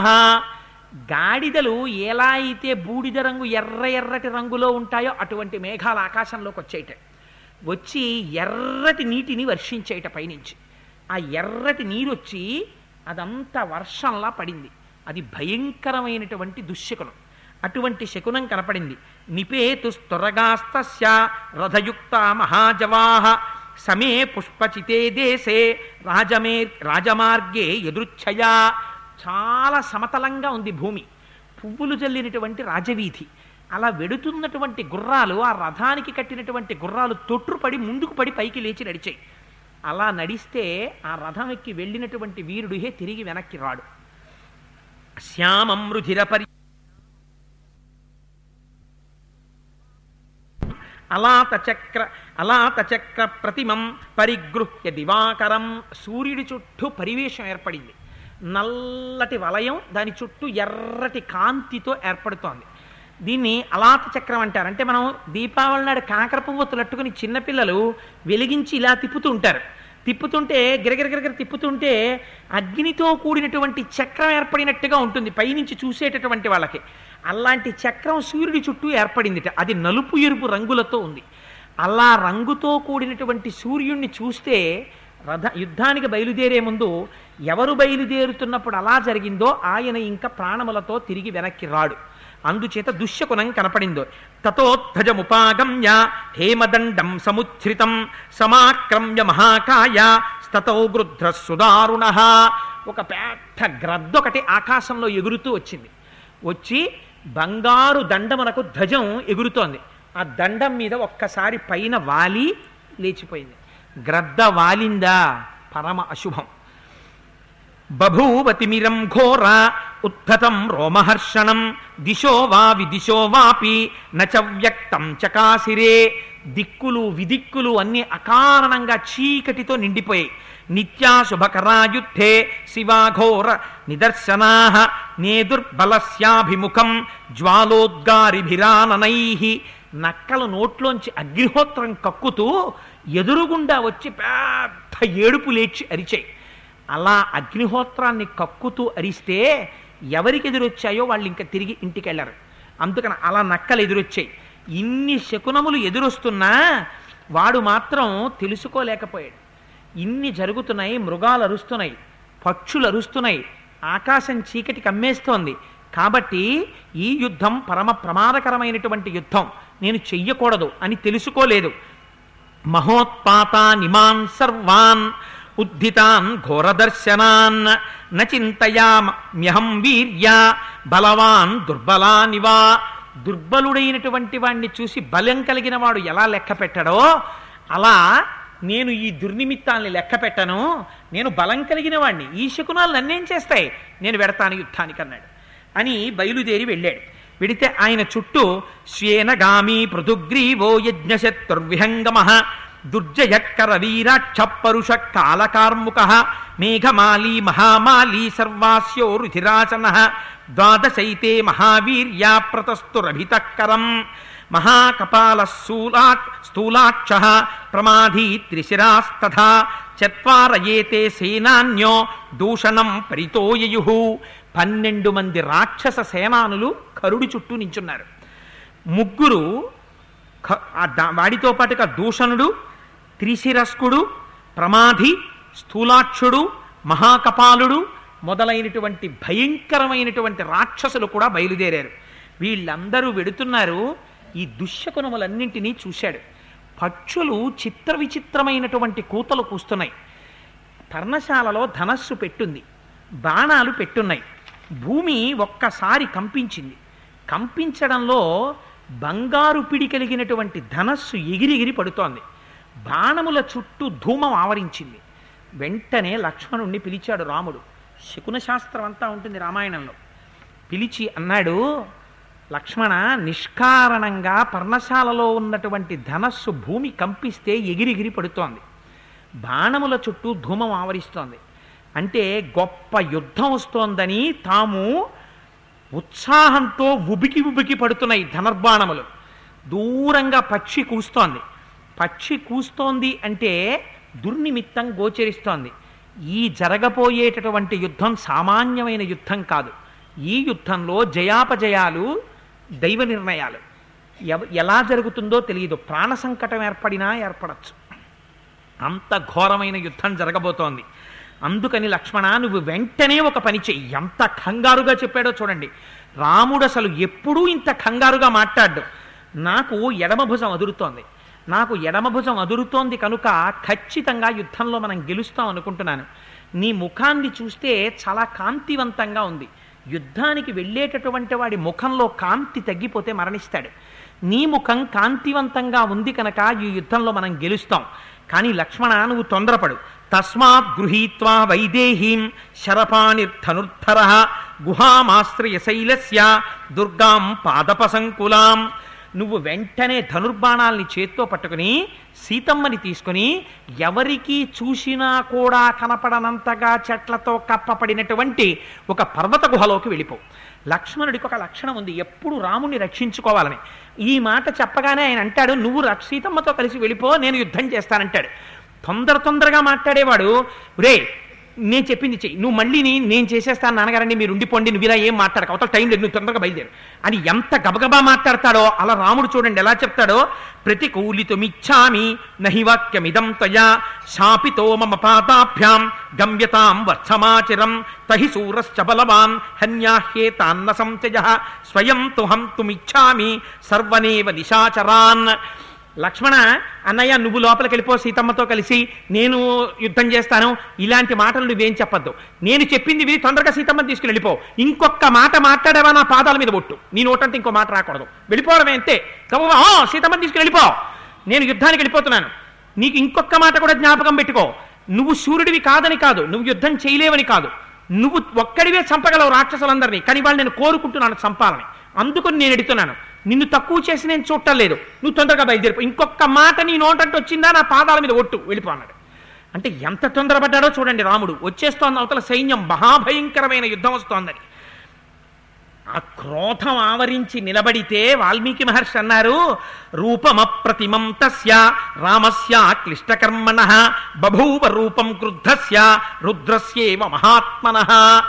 గాడిదలు ఎలా అయితే బూడిద రంగు ఎర్ర ఎర్రటి రంగులో ఉంటాయో అటువంటి మేఘాలు ఆకాశంలోకి వచ్చేయట వచ్చి ఎర్రటి నీటిని వర్షించేయట పైనుంచి ఆ ఎర్రటి నీరు వచ్చి అదంతా వర్షంలా పడింది అది భయంకరమైనటువంటి దుశ్శకునం అటువంటి శకునం కనపడింది నిపేతు స్తొరగాస్తస్య రథయుక్త మహాజవాహ సమే పుష్పచితే దేశే రాజమే రాజమార్గే ఎదురుచ్ఛయా చాలా సమతలంగా ఉంది భూమి పువ్వులు జల్లినటువంటి రాజవీధి అలా వెడుతున్నటువంటి గుర్రాలు ఆ రథానికి కట్టినటువంటి గుర్రాలు తొట్టుపడి ముందుకు పడి పైకి లేచి నడిచాయి అలా నడిస్తే ఆ రథం ఎక్కి వెళ్ళినటువంటి వీరుడిహే తిరిగి వెనక్కి రాడు శ్యామం రుధిర పరి అలాత చక్ర అలాత చక్ర ప్రతిమం పరిగృహ్య దివాకరం సూర్యుడి చుట్టూ పరివేశం ఏర్పడింది నల్లటి వలయం దాని చుట్టూ ఎర్రటి కాంతితో ఏర్పడుతోంది దీన్ని అలాత చక్రం అంటారు అంటే మనం దీపావళి నాడు కాకర పువ్వొత్తులట్టుకుని చిన్నపిల్లలు వెలిగించి ఇలా తిప్పుతూ ఉంటారు తిప్పుతుంటే గిరగిరగిరగిర తిప్పుతుంటే అగ్నితో కూడినటువంటి చక్రం ఏర్పడినట్టుగా ఉంటుంది పైనుంచి చూసేటటువంటి వాళ్ళకి అలాంటి చక్రం సూర్యుడి చుట్టూ ఏర్పడిందిట అది నలుపు ఎరుపు రంగులతో ఉంది అలా రంగుతో కూడినటువంటి సూర్యుడిని చూస్తే రథ యుద్ధానికి బయలుదేరే ముందు ఎవరు బయలుదేరుతున్నప్పుడు అలా జరిగిందో ఆయన ఇంకా ప్రాణములతో తిరిగి వెనక్కి రాడు అందుచేత దుశ్శకునం కనపడిందో తతోధ్వజముపాగమ్య హేమదండం సముచ్ఛ్రితం సమాక్రమ్య మహాకాయ స్తతో గృధ్ర సుదారుణ ఒక పెద్ద గ్రద్దొకటి ఆకాశంలో ఎగురుతూ వచ్చింది వచ్చి బంగారు దండమునకు ధ్వజం ఎగురుతోంది ఆ దండం మీద ఒక్కసారి పైన వాలి లేచిపోయింది గ్రద్ద వాలిందా పరమ అశుభం బభూవతిమిరం ఘోర ఉద్ధతం రోమహర్షణం దిశో వా విదిశో వాపి నచ వ్యక్తం చకాసిరే దిక్కులు విదిక్కులు అన్ని అకారణంగా చీకటితో నిండిపోయాయి నిత్యాశుభకరాయుద్ధే శివాఘోర నిదర్శనా నేదుర్బలస్యాభిముఖం జ్వాలోద్గారిభిరాననై నక్కల నోట్లోంచి అగ్నిహోత్రం కక్కుతూ ఎదురుగుండా వచ్చి పెద్ద ఏడుపు లేచి అరిచాయి అలా అగ్నిహోత్రాన్ని కక్కుతూ అరిస్తే ఎవరికి ఎదురొచ్చాయో వాళ్ళు ఇంకా తిరిగి ఇంటికి వెళ్ళరు అందుకని అలా నక్కలు ఎదురొచ్చాయి ఇన్ని శకునములు ఎదురొస్తున్నా వాడు మాత్రం తెలుసుకోలేకపోయాడు ఇన్ని జరుగుతున్నాయి మృగాలు అరుస్తున్నాయి పక్షులు అరుస్తున్నాయి ఆకాశం చీకటి కమ్మేస్తోంది కాబట్టి ఈ యుద్ధం పరమ ప్రమాదకరమైనటువంటి యుద్ధం నేను చెయ్యకూడదు అని తెలుసుకోలేదు మహోత్పాతానిమాన్ సర్వాన్ ఉద్ధితాన్ ఘోరదర్శనాన్ నచింతయామ్యహం వీర్య బలవాన్ దుర్బలానివా దుర్బలుడైనటువంటి వాణ్ణి చూసి బలం కలిగిన వాడు ఎలా లెక్క పెట్టడో అలా నేను ఈ దుర్నిమిత్తాల్ని లెక్క పెట్టను నేను బలం కలిగిన వాణ్ణి ఈ శకునాలు నన్నేం చేస్తాయి నేను వెడతాను యుద్ధానికి అన్నాడు అని బయలుదేరి వెళ్ళాడు వెడితే ఆయన చుట్టూ శ్వేనగామి పృథుగ్రీవో యజ్ఞశత్రుర్విహంగమ దుర్జయక్కర వీరాక్ష పరుష కాలకార్ముక మేఘమాలీ మహామాలీ సర్వాస్యో రుధిరాచన ద్వాదశైతే మహావీర్యా ప్రతస్తురభితకరం మహాకపాల స్థూలా స్థూలాక్ష ప్రమాధీ త్రిశిరాస్తథా చత్వార ఏతే సేనాన్యో దూషణం పరితోయయు పన్నెండు మంది రాక్షస సేనానులు కరుడి చుట్టూ నించున్నారు ముగ్గురు ఖ- ఆ దా- వాడితో పాటుగా దూషణుడు త్రిశిరస్కుడు ప్రమాధి స్థూలాక్షుడు మహాకపాలుడు మొదలైనటువంటి భయంకరమైనటువంటి రాక్షసులు కూడా బయలుదేరారు వీళ్ళందరూ వెడుతున్నారు ఈ దుశ్శకునములన్నింటినీ చూశాడు పక్షులు చిత్ర విచిత్రమైనటువంటి కూతలు కూస్తున్నాయి పర్ణశాలలో ధనస్సు పెట్టుంది బాణాలు పెట్టున్నాయి భూమి ఒక్కసారి కంపించింది కంపించడంలో బంగారు పిడి కలిగినటువంటి ధనస్సు ఎగిరిగిరి పడుతోంది బాణముల చుట్టూ ధూమం ఆవరించింది వెంటనే లక్ష్మణుణ్ణి పిలిచాడు రాముడు శకున శాస్త్రం అంతా ఉంటుంది రామాయణంలో పిలిచి అన్నాడు లక్ష్మణ నిష్కారణంగా పర్ణశాలలో ఉన్నటువంటి ధనస్సు భూమి కంపిస్తే ఎగిరిగిరి పడుతోంది బాణముల చుట్టూ ధూమం ఆవరిస్తోంది అంటే గొప్ప యుద్ధం వస్తోందని తాము ఉత్సాహంతో ఉబికి ఉబికి పడుతున్నాయి ధనుర్బాణములు దూరంగా పక్షి కూస్తోంది పక్షి కూస్తోంది అంటే దుర్నిమిత్తం గోచరిస్తోంది ఈ జరగబోయేటటువంటి యుద్ధం సామాన్యమైన యుద్ధం కాదు ఈ యుద్ధంలో జయాపజయాలు దైవ నిర్ణయాలు ఎవ- ఎలా జరుగుతుందో తెలియదు ప్రాణ సంకటం ఏర్పడినా ఏర్పడచ్చు అంత ఘోరమైన యుద్ధం జరగబోతోంది అందుకని లక్ష్మణ నువ్వు వెంటనే ఒక పని చెయ్యి ఎంత కంగారుగా చెప్పాడో చూడండి రాముడు అసలు ఎప్పుడూ ఇంత కంగారుగా మాట్లాడ్డు నాకు ఎడమ భుజం అదురుతోంది నాకు ఎడమ భుజం అదురుతోంది కనుక ఖచ్చితంగా యుద్ధంలో మనం గెలుస్తాం అనుకుంటున్నాను నీ ముఖాన్ని చూస్తే చాలా కాంతివంతంగా ఉంది యుద్ధానికి వెళ్ళేటటువంటి వాడి ముఖంలో కాంతి తగ్గిపోతే మరణిస్తాడు నీ ముఖం కాంతివంతంగా ఉంది కనుక ఈ యుద్ధంలో మనం గెలుస్తాం కానీ లక్ష్మణ నువ్వు తొందరపడు తస్మాత్ గృహీత్వా వైదేహీం శరపాణిర్ధనుర్ధర గుహామాశ్రయ శైలస్య దుర్గాం పాదపసంకులాం నువ్వు వెంటనే ధనుర్బాణాల్ని చేత్తో పట్టుకుని సీతమ్మని తీసుకుని ఎవరికి చూసినా కూడా కనపడనంతగా చెట్లతో కప్పపడినటువంటి ఒక పర్వత గుహలోకి వెళ్ళిపో లక్ష్మణుడికి ఒక లక్షణం ఉంది ఎప్పుడు రాముని రక్షించుకోవాలని ఈ మాట చెప్పగానే ఆయన అంటాడు నువ్వు రక్ష- సీతమ్మతో కలిసి వెళ్ళిపో నేను యుద్ధం చేస్తానంటాడు తొందర తొందరగా మాట్లాడేవాడు రే నేను చెప్పింది చెయ్యి నువ్వు మళ్ళీ నీ- నేను చేసేస్తాను నాన్నగారండి మీరు ఉండిపోండి నువ్వు ఇలా ఏం మాట్లాడక అవతల టైం లేదు నువ్వు తొందరగా బయలుదేరు అని ఎంత గబగబా మాట్లాడతాడో అలా రాముడు చూడండి ఎలా చెప్తాడో ప్రతికూలితుమిచ్చామి నహి వాక్యమిదం తయా శాపితో మమ పాతాభ్యాం గమ్యతాం వత్సమాచిరం తహి సూరశ్చ బలవాన్ హన్యాహ్యేతాన్న సంచయ స్వయం తు హంతుమిచ్చామి సర్వనేవ నిశాచరాన్ లక్ష్మణ అన్నయ్య నువ్వు లోపలికి వెళ్ళిపో సీతమ్మతో కలిసి నేను యుద్ధం చేస్తాను ఇలాంటి మాటలు నువ్వేం చెప్పొద్దు నేను చెప్పింది విని తొందరగా సీతమ్మని తీసుకుని వెళ్ళిపో ఇంకొక మాట మాట్లాడేవా నా పాదాల మీద ఒట్టు నీ నోటంతా ఇంకో మాట రాకూడదు వెళ్ళిపోవడమే అంతే గబగబా, "ఆ, సీతమ్మని తీసుకుని వెళ్ళిపో నేను యుద్ధానికి వెళ్ళిపోతున్నాను నీకు ఇంకొక మాట కూడా జ్ఞాపకం పెట్టుకో నువ్వు సూర్యుడివి కాదని కాదు నువ్వు యుద్ధం చేయలేవని కాదు నువ్వు ఒక్కడివే చంపగలవు రాక్షసులందరినీ కానీ వాళ్ళు నేను కోరుకుంటున్నాను చంపాలని అందుకని నేను ఎడుతున్నాను నిన్ను తక్కువ చేసి నేను చూడటం లేదు నువ్వు తొందరగా బయలుదేరిపో ఇంకొక మాట నీ నోటంటే వచ్చిందా నా పాదాల మీద ఒట్టు వెళ్ళిపో అన్నాడు అంటే ఎంత తొందరపడ్డాడో చూడండి రాముడు వచ్చేస్తోంది అవతల సైన్యం మహాభయంకరమైన యుద్ధం వస్తోందని ఆ క్రోధం ఆవరించి నిలబడితే వాల్మీకి మహర్షి అన్నారు రూపమప్రతిమం తస్య రామస్య క్లిష్టకర్మణ బభూవ రూపం క్రుద్ధస్య రుద్రస్యేవ మహాత్మన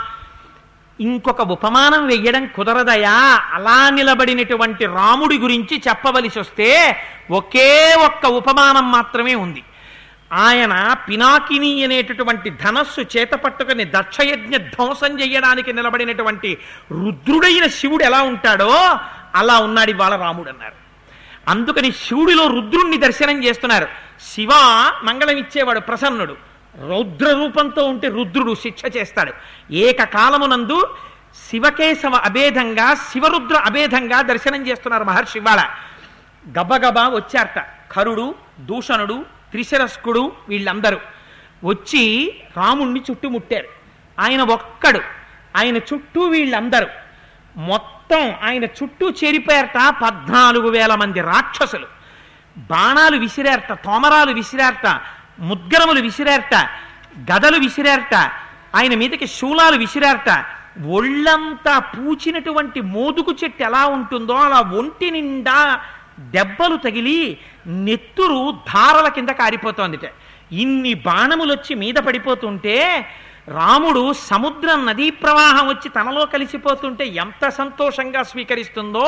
ఇంకొక ఉపమానం వెయ్యడం కుదరదయా అలా నిలబడినటువంటి రాముడి గురించి చెప్పవలసి వస్తే ఒకే ఒక్క ఉపమానం మాత్రమే ఉంది ఆయన పినాకిని అనేటటువంటి ధనస్సు చేత పట్టుకుని దక్షయజ్ఞ ధ్వంసం చేయడానికి నిలబడినటువంటి రుద్రుడైన శివుడు ఎలా ఉంటాడో అలా ఉన్నాడు ఇవాళ రాముడు అన్నారు అందుకని శివుడిలో రుద్రుణ్ణి దర్శనం చేస్తున్నారు శివ మంగళం ఇచ్చేవాడు ప్రసన్నుడు రౌద్ర రూపంతో ఉంటే రుద్రుడు శిక్ష చేస్తాడు ఏకకాలమునందు శివకేశవ అభేదంగా శివరుద్ర అభేదంగా దర్శనం చేస్తున్నారు మహర్షి ఇవాళ గబగబా వచ్చారట కరుడు దూషణుడు త్రిశరస్కుడు వీళ్ళందరూ వచ్చి రాముణ్ణి చుట్టుముట్టారు ఆయన ఒక్కడు ఆయన చుట్టూ వీళ్ళందరూ మొత్తం ఆయన చుట్టూ చేరిపోయారట పద్నాలుగు వేల మంది రాక్షసులు బాణాలు విసిరేరట తోమరాలు విసిరేరట ముద్గరములు విసిరేరట గదలు విసిరేరట ఆయన మీదకి శూలాలు విసిరేరట ఒళ్ళంతా పూచినటువంటి మోదుగు చెట్టు ఎలా ఉంటుందో అలా ఒంటి నిండా దెబ్బలు తగిలి నెత్తురు ధారల కింద కారిపోతోందిట ఇన్ని బాణములు వచ్చి మీద పడిపోతుంటే రాముడు సముద్రం నదీ ప్రవాహం వచ్చి తనలో కలిసిపోతుంటే ఎంత సంతోషంగా స్వీకరిస్తుందో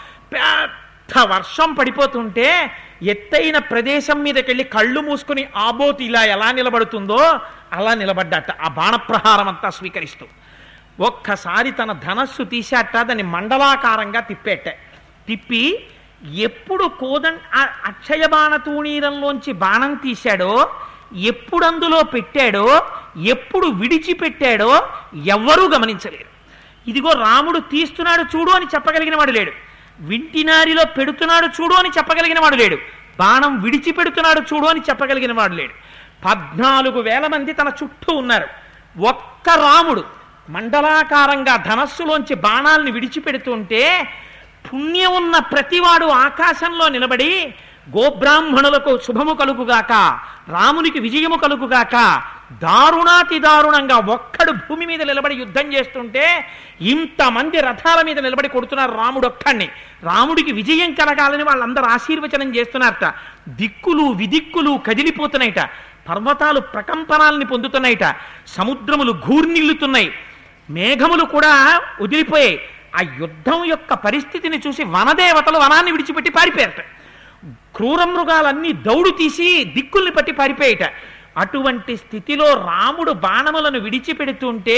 పెద్ద వర్షం పడిపోతుంటే ఎత్తైన ప్రదేశం మీదకెళ్ళి కళ్ళు మూసుకుని ఆబోతి ఇలా ఎలా నిలబడుతుందో అలా నిలబడ్డట ఆ బాణప్రహారం అంతా స్వీకరిస్తూ ఒక్కసారి తన ధనస్సు తీసేట దాన్ని మండలాకారంగా తిప్పేట తిప్పి ఎప్పుడు కోదం ఆ అక్షయ బాణ తూణీరంలోంచి బాణం తీశాడో ఎప్పుడు అందులో పెట్టాడో ఎప్పుడు విడిచిపెట్టాడో ఎవ్వరూ గమనించలేరు ఇదిగో రాముడు తీస్తున్నాడు చూడు అని చెప్పగలిగిన వాడు లేడు వింటినారిలో పెడుతున్నాడు చూడు అని చెప్పగలిగిన వాడు లేడు బాణం విడిచిపెడుతున్నాడు చూడు అని చెప్పగలిగిన వాడు లేడు పద్నాలుగు వేల మంది తన చుట్టూ ఉన్నారు ఒక్క రాముడు మండలాకారంగా ధనస్సులోంచి బాణాలను విడిచిపెడుతుంటే పుణ్యం ఉన్న ప్రతివాడు ఆకాశంలో నిలబడి గోబ్రాహ్మణులకు శుభము కలుగుగాక రామునికి విజయము కలుగుగాక దారుణాతి దారుణంగా ఒక్కడు భూమి మీద నిలబడి యుద్ధం చేస్తుంటే ఇంతమంది రథాల మీద నిలబడి కొడుతున్నారు రాముడు ఒక్కడిని రాముడికి విజయం కలగాలని వాళ్ళందరూ ఆశీర్వచనం చేస్తున్నారట దిక్కులు విదిక్కులు కదిలిపోతున్నాయిట పర్వతాలు ప్రకంపనాలని పొందుతున్నాయిట సముద్రములు ఘూర్నిల్లుతున్నాయి మేఘములు కూడా వదిలిపోయాయి ఆ యుద్ధం యొక్క పరిస్థితిని చూసి వనదేవతలు వనాన్ని విడిచిపెట్టి పారిపోయారట క్రూర మృగాలన్నీ దౌడు తీసి దిక్కుల్ని పట్టి పారిపోయేట అటువంటి స్థితిలో రాముడు బాణములను విడిచిపెడుతుంటే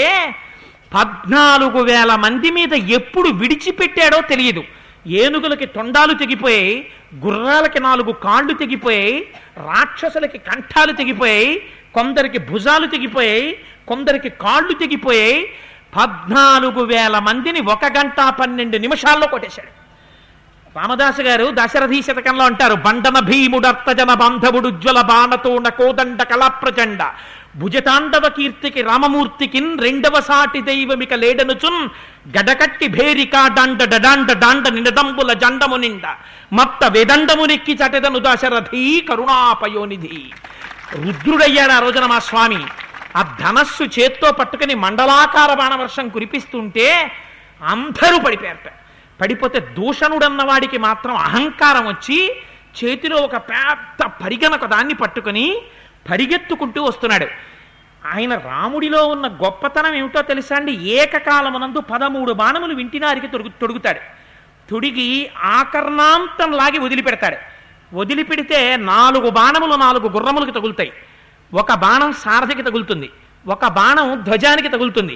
పద్నాలుగు వేల మంది మీద ఎప్పుడు విడిచిపెట్టాడో తెలియదు ఏనుగులకి తొండాలు తెగిపోయాయి గుర్రాలకి నాలుగు కాళ్ళు తెగిపోయాయి రాక్షసులకి కంఠాలు తెగిపోయాయి కొందరికి భుజాలు తెగిపోయాయి కొందరికి కాళ్ళు తెగిపోయాయి పద్నాలుగు వేల మందిని ఒక గంట పన్నెండు నిమిషాల్లో కొట్టేశాడు రామదాసు గారు దశరథీ శతకంలో అంటారు బండన భీముడర్తజన బాంధవుడు జ్వల బాణతోణ కోదండ కళాప్రచండ భుజతాండవ కీర్తికి రామమూర్తికిన్ రెండవ సాటి దైవమిక లేడనుచున్ గడకట్టి భేరికా డాండ డడాండ డాండ నినదంబుల జండము నిండ మత్త వేదండము నెక్కి చటెదను దశరథీ కరుణాపయోనిధి రుద్రుడయ్యాడు ఆ రోజున మా స్వామి ఆ ధనస్సు చేత్తో పట్టుకుని మండలాకార బాణవర్షం కురిపిస్తుంటే అందరూ పడిపోయారట పడిపోతే దూషణుడన్న వాడికి మాత్రం అహంకారం వచ్చి చేతిలో ఒక పెద్ద పరిగణక దాన్ని పట్టుకుని పరిగెత్తుకుంటూ వస్తున్నాడు ఆయన రాముడిలో ఉన్న గొప్పతనం ఏమిటో తెలుసా అండి ఏకకాలమునందు పదమూడు బాణములు వింటినారికి తొడుగు తొడుగుతాడు తొడిగి ఆకర్ణాంతం లాగి వదిలిపెడతాడు వదిలిపెడితే నాలుగు బాణములు నాలుగు గుర్రములకు తగులుతాయి ఒక బాణం సారథికి తగులుతుంది ఒక బాణం ధ్వజానికి తగులుతుంది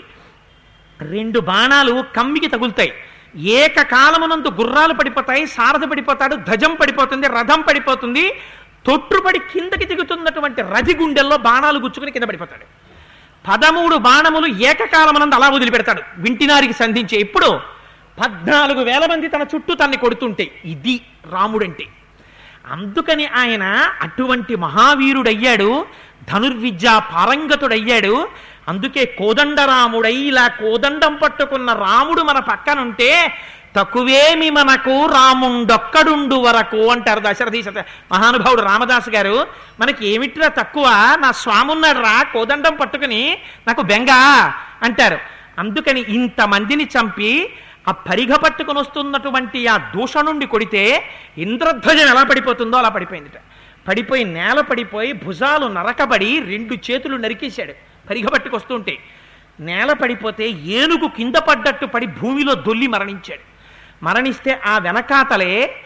రెండు బాణాలు కమ్మికి తగులుతాయి ఏకకాలమునందు గుర్రాలు పడిపోతాయి సారథి పడిపోతాడు ధ్వజం పడిపోతుంది రథం పడిపోతుంది తొట్టుపడి కిందకి దిగుతున్నటువంటి రథి గుండెల్లో బాణాలు గుచ్చుకుని కింద పడిపోతాడు పదమూడు బాణములు ఏకకాలమునందు అలా వదిలిపెడతాడు వింటినారికి సంధించే ఇప్పుడు పద్నాలుగు వేల మంది తన చుట్టూ తన్ని కొడుతుంటే ఇది రాముడంటే అందుకని ఆయన అటువంటి మహావీరుడయ్యాడు ధనుర్విద్య పారంగతుడయ్యాడు అందుకే కోదండరాముడై ఇలా కోదండం పట్టుకున్న రాముడు మన పక్కనుంటే తక్కువేమి మనకు రాముండొక్కడుండు వరకు అంటారు దశరథీ శత మహానుభావుడు రామదాసు గారు మనకి ఏమిట్రా తక్కువ నా స్వామి ఉన్నాడు రా కోదండం పట్టుకుని నాకు బెంగ అంటారు అందుకని ఇంతమందిని చంపి ఆ పరిగ పట్టుకుని వస్తున్నటువంటి ఆ దూషణుండి కొడితే ఇంద్రధ్వజం ఎలా పడిపోతుందో అలా పడిపోయిందిట పడిపోయి నేల పడిపోయి భుజాలు నరకబడి రెండు చేతులు నరికేశాడు పరిగ పట్టుకొస్తుంటే నేల పడిపోతే ఏనుగు కింద పడ్డట్టు పడి భూమిలో దొల్లి మరణించాడు మరణిస్తే ఆ వెనకాతలే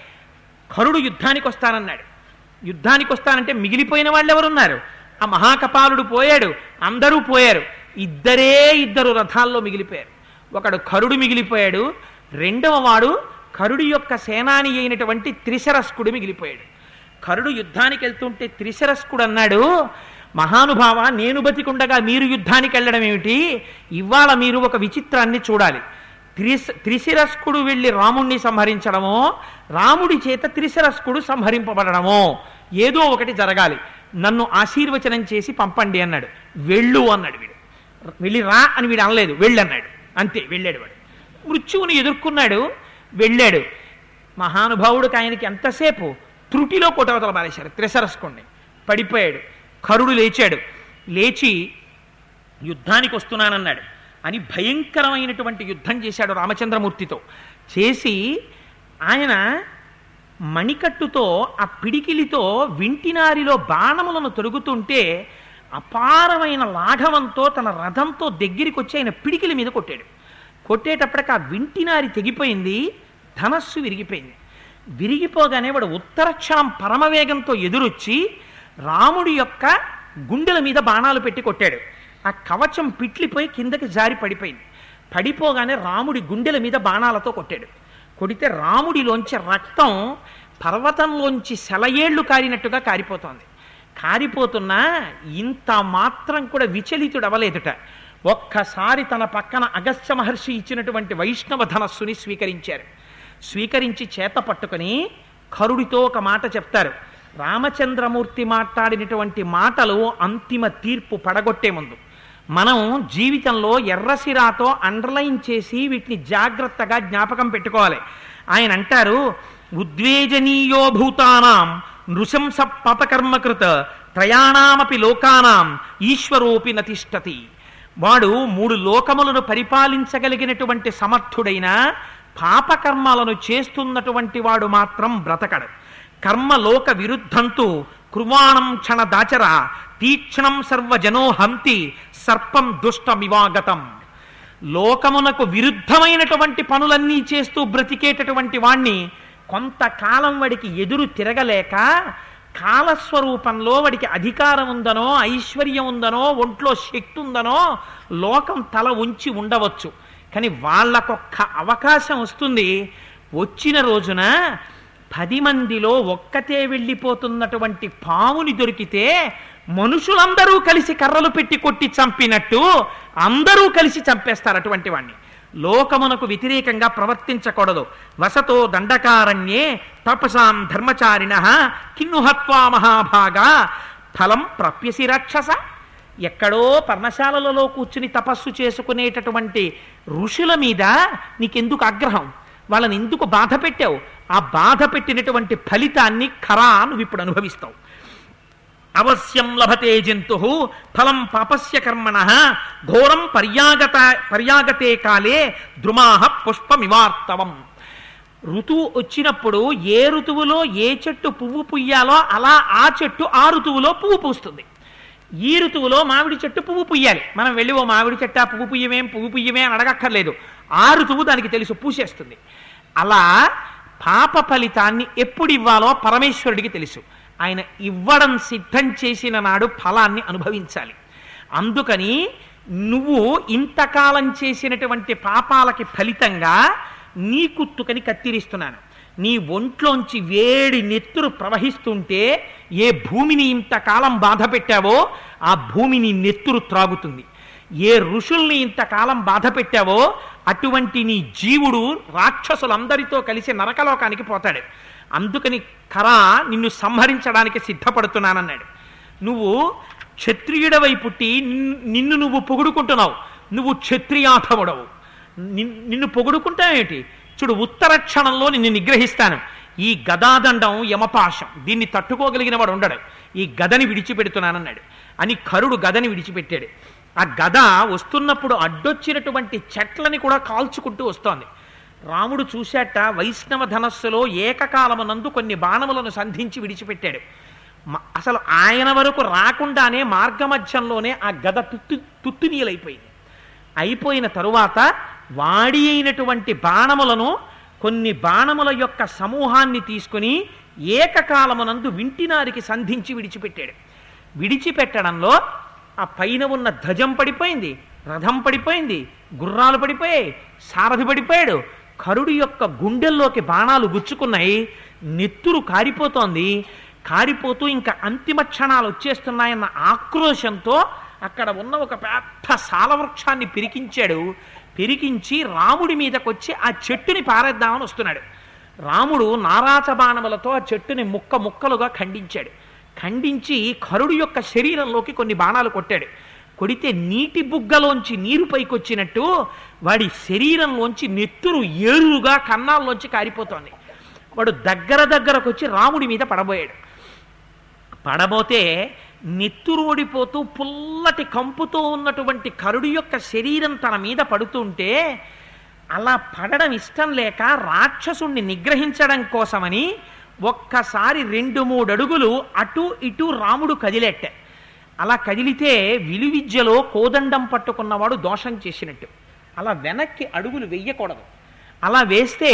కరుడు యుద్ధానికి వస్తానన్నాడు యుద్ధానికి వస్తానంటే మిగిలిపోయిన వాళ్ళు ఎవరున్నారు ఆ మహాకపాలుడు పోయాడు అందరూ పోయారు ఇద్దరే ఇద్దరు రథాల్లో మిగిలిపోయారు ఒకడు కరుడు మిగిలిపోయాడు రెండవ వాడు కరుడి యొక్క సేనాని అయినటువంటి త్రిశరస్కుడు మిగిలిపోయాడు కరుడు యుద్ధానికి వెళ్తుంటే త్రిశరస్కుడు అన్నాడు మహానుభావ నేను బతికుండగా మీరు యుద్ధానికి వెళ్ళడం ఏమిటి ఇవాళ మీరు ఒక విచిత్రాన్ని చూడాలి త్రిశ త్రిశిరస్కుడు వెళ్ళి రాముణ్ణి సంహరించడమో రాముడి చేత త్రిశిరస్కుడు సంహరింపబడడమో ఏదో ఒకటి జరగాలి నన్ను ఆశీర్వచనం చేసి పంపండి అన్నాడు వెళ్ళు అన్నాడు వీడు వెళ్ళి రా అని వీడు అనలేదు వెళ్ళన్నాడు అంతే వెళ్ళాడు వాడు మృత్యువుని ఎదుర్కొన్నాడు వెళ్ళాడు మహానుభావుడికి ఆయనకి ఎంతసేపు త్రుటిలో కొట్టవతల పారేశారు త్రిసరస్కుండి పడిపోయాడు కరుడు లేచాడు లేచి యుద్ధానికి వస్తున్నానన్నాడు అని భయంకరమైనటువంటి యుద్ధం చేశాడు రామచంద్రమూర్తితో చేసి ఆయన మణికట్టుతో ఆ పిడికిలితో వింటినారిలో బాణములను తొరుగుతుంటే అపారమైన లాఘవంతో తన రథంతో దగ్గరికి వచ్చి ఆయన పిడికిలి మీద కొట్టాడు కొట్టేటప్పటికి ఆ వింటినారి తెగిపోయింది ధనస్సు విరిగిపోయింది విరిగిపోగానే వాడు ఉత్తరక్షణం పరమవేగంతో ఎదురొచ్చి రాముడి యొక్క గుండెల మీద బాణాలు పెట్టి కొట్టాడు ఆ కవచం పిట్లిపోయి కిందకి జారి పడిపోయింది పడిపోగానే రాముడి గుండెల మీద బాణాలతో కొట్టాడు కొడితే రాముడిలోంచి రక్తం పర్వతంలోంచి సెలయేళ్లు కారినట్టుగా కారిపోతోంది కారిపోతున్నా ఇంత మాత్రం కూడా విచలితుడు అవలేదుట ఒక్కసారి తన పక్కన అగస్త్య మహర్షి ఇచ్చినటువంటి వైష్ణవ ధనస్సుని స్వీకరించారు స్వీకరించి చేత పట్టుకుని కరుడితో ఒక మాట చెప్తారు రామచంద్రమూర్తి మాట్లాడినటువంటి మాటలు అంతిమ తీర్పు పడగొట్టే ముందు మనం జీవితంలో ఎర్రసిరాతో అండర్లైన్ చేసి వీటిని జాగ్రత్తగా జ్ఞాపకం పెట్టుకోవాలి ఆయన అంటారు ఉద్వేజనీయో భూతానాం నృశంస పాపకర్మకృత త్రయాణామపి లోకానాం ఈశ్వరోపి నతిష్టతి వాడు మూడు లోకములను పరిపాలించగలిగినటువంటి సమర్థుడైన పాపకర్మాలను చేస్తున్నటువంటి వాడు మాత్రం బ్రతకడు కర్మలోక విరుద్ధంతు కృవాణం క్షణ దాచర తీక్షణం సర్వజనో హంతి సర్పం దుష్టమివాగతం లోకమునకు విరుద్ధమైనటువంటి పనులన్నీ చేస్తూ బ్రతికేటటువంటి వాణ్ణి కొంతకాలం వాడికి ఎదురు తిరగలేక కాలస్వరూపంలో వాడికి అధికారం ఉందనో ఐశ్వర్యం ఉందనో ఒంట్లో శక్తి ఉందనో లోకం తల ఉంచి ఉండవచ్చు కానీ వాళ్ళకొక్క అవకాశం వస్తుంది వచ్చిన రోజున పది మందిలో ఒక్కతే వెళ్ళిపోతున్నటువంటి పాముని దొరికితే మనుషులందరూ కలిసి కర్రలు పెట్టి కొట్టి చంపినట్టు అందరూ కలిసి చంపేస్తారు అటువంటి వాణ్ణి లోకమునకు వ్యతిరేకంగా ప్రవర్తించకూడదు వసతో దండకారణ్యే తపసాం ధర్మచారిణ కిన్నుహత్వా మహాభాగా ఫలం ప్రప్యసి రాక్షస ఎక్కడో పర్ణశాలలలో కూర్చుని తపస్సు చేసుకునేటటువంటి ఋషుల మీద నీకెందుకు ఆగ్రహం వాళ్ళని ఎందుకు బాధ పెట్టావు ఆ బాధ పెట్టినటువంటి ఫలితాన్ని ఖరా నువ్వు ఇప్పుడు అనుభవిస్తావు అవశ్యం లభతే జంతు ఫలం పాపస్య కర్మణ ఘోరం పర్యాగత పర్యాగతే కాలే ద్రుమాహ పుష్పమివార్తవం ఋతువు వచ్చినప్పుడు ఏ ఋతువులో ఏ చెట్టు పువ్వు పుయ్యాలో అలా ఆ చెట్టు ఆ ఋతువులో పువ్వు పూస్తుంది ఈ ఋతువులో మామిడి చెట్టు పువ్వు పుయ్యాలి మనం వెళ్ళి ఓ మామిడి చెట్టు ఆ పువ్వు పుయ్యమేం పువ్వు పుయ్యమే అని అడగక్కర్లేదు ఆ ఋతువు దానికి తెలుసు పూసేస్తుంది అలా పాప ఫలితాన్ని ఎప్పుడు ఇవ్వాలో పరమేశ్వరుడికి తెలుసు ఆయన ఇవ్వడం సిద్ధం చేసిన నాడు ఫలాన్ని అనుభవించాలి అందుకని నువ్వు ఇంతకాలం చేసినటువంటి పాపాలకి ఫలితంగా నీ కుత్తుకని కత్తిరిస్తున్నాను నీ ఒంట్లోంచి వేడి నెత్తురు ప్రవహిస్తుంటే ఏ భూమిని ఇంతకాలం బాధ పెట్టావో ఆ భూమిని నెత్తురు త్రాగుతుంది ఏ ఋషుల్ని ఇంతకాలం బాధ పెట్టావో అటువంటి నీ జీవుడు రాక్షసులందరితో కలిసి నరకలోకానికి పోతాడు అందుకని కరా నిన్ను సంహరించడానికి సిద్ధపడుతున్నానన్నాడు నువ్వు క్షత్రియుడవై పుట్టి నిన్ను- నిన్ను నువ్వు పొగుడుకుంటున్నావు నువ్వు క్షత్రియాథముడవు నిన్- నిన్ను పొగుడుకుంటావేంటి చూడు ఉత్తర క్షణంలో నిన్ను నిగ్రహిస్తాను ఈ గదాదండం యమపాశం దీన్ని తట్టుకోగలిగిన వాడు ఉండడు ఈ గదని విడిచిపెడుతున్నానన్నాడు అని కరుడు గదని విడిచిపెట్టాడు ఆ గద వస్తున్నప్పుడు అడ్డొచ్చినటువంటి చెట్లని కూడా కాల్చుకుంటూ వస్తోంది రాముడు చూశాట వైష్ణవ ధనస్సులో ఏకకాలమునందు కొన్ని బాణములను సంధించి విడిచిపెట్టాడు మ- అసలు ఆయన వరకు రాకుండానే మార్గమధ్యంలోనే ఆ గద తుత్తు తుత్తునీయలైపోయింది అయిపోయిన తరువాత వాడి అయినటువంటి బాణములను కొన్ని బాణముల యొక్క సమూహాన్ని తీసుకుని ఏకకాలమునందు వింటినారికి సంధించి విడిచిపెట్టాడు విడిచిపెట్టడంలో ఆ పైన ఉన్న ధ్వజం పడిపోయింది రథం పడిపోయింది గుర్రాలు పడిపోయాయి సారథి పడిపోయాడు కరుడు యొక్క గుండెల్లోకి బాణాలు గుచ్చుకున్నాయి నెత్తురు కారిపోతోంది కారిపోతూ ఇంకా అంతిమ క్షణాలు వచ్చేస్తున్నాయన్న ఆక్రోశంతో అక్కడ ఉన్న ఒక పెద్ద సాలవృక్షాన్ని పిరికించాడు పిరికించి రాముడి మీదకొచ్చి ఆ చెట్టుని పారేద్దామని వస్తున్నాడు రాముడు నారాచ బాణములతో ఆ చెట్టుని ముక్క ముక్కలుగా ఖండించాడు ఖండించి కరుడు యొక్క శరీరంలోకి కొన్ని బాణాలు కొట్టాడు కొడితే నీటి బుగ్గలోంచి నీరు పైకొచ్చినట్టు వాడి శరీరంలోంచి నెత్తురు ఏరుగా కన్నాల్లోంచి కారిపోతోంది వాడు దగ్గర దగ్గరకు వచ్చి రాముడి మీద పడబోయాడు పడబోతే నెత్తురోడిపోతూ పుల్లటి కంపుతో ఉన్నటువంటి కరుడు యొక్క శరీరం తన మీద పడుతుంటే అలా పడడం ఇష్టం లేక రాక్షసుణ్ణి నిగ్రహించడం కోసమని ఒక్కసారి రెండు మూడు అడుగులు అటు ఇటు రాముడు కదిలెట్ట అలా కదిలితే విలువిద్యలో కోదండం పట్టుకున్నవాడు దోషం చేసినట్టు అలా వెనక్కి అడుగులు వెయ్యకూడదు అలా వేస్తే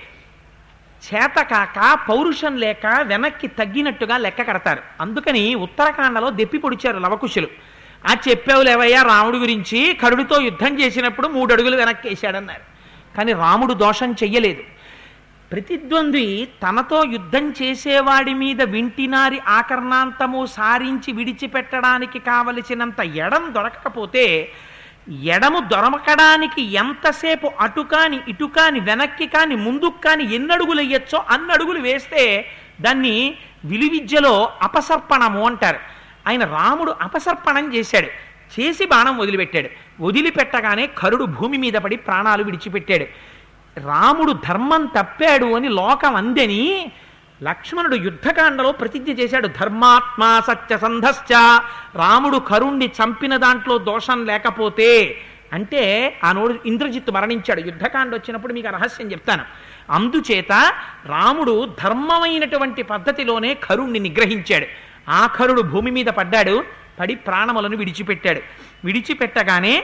చేతకాక పౌరుషం లేక వెనక్కి తగ్గినట్టుగా లెక్క కడతారు అందుకని ఉత్తరాఖండలో దెప్పి పొడిచారు లవకుశులు ఆ చెప్పావు లేవయ్యా రాముడి గురించి కరుడితో యుద్ధం చేసినప్పుడు మూడు అడుగులు వెనక్కి వేశాడన్నారు కానీ రాముడు దోషం చెయ్యలేదు ప్రతిద్వంద్వి తనతో యుద్ధం చేసేవాడి మీద వింటినారి ఆకర్ణాంతము సారించి విడిచిపెట్టడానికి కావలసినంత ఎడం దొరకకపోతే ఎడము దొరకడానికి ఎంతసేపు అటు కాని ఇటు కాని వెనక్కి కాని ముందుకు కాని ఎన్ని అడుగులు వేయచ్చో అన్ని అడుగులు వేస్తే దాన్ని విలువిద్యలో అపసర్పణము అంటారు ఆయన రాముడు అపసర్పణం చేశాడు చేసి బాణం వదిలిపెట్టాడు వదిలిపెట్టగానే కరుడు భూమి మీద పడి ప్రాణాలు విడిచిపెట్టాడు రాముడు ధర్మం తప్పాడు అని లోకం అందని లక్ష్మణుడు యుద్ధకాండలో ప్రతిజ్ఞ చేశాడు ధర్మాత్మా సత్యసంధశ్చ రాముడు కరుణ్ణి చంపిన దాంట్లో దోషం లేకపోతే అంటే ఆ నోడు ఇంద్రజిత్తు మరణించాడు యుద్ధకాండ వచ్చినప్పుడు మీకు ఆ రహస్యం చెప్తాను అందుచేత రాముడు ధర్మమైనటువంటి పద్ధతిలోనే కరుణ్ణి నిగ్రహించాడు ఆ కరుడు భూమి మీద పడ్డాడు పడి ప్రాణములను విడిచిపెట్టాడు విడిచిపెట్టగానే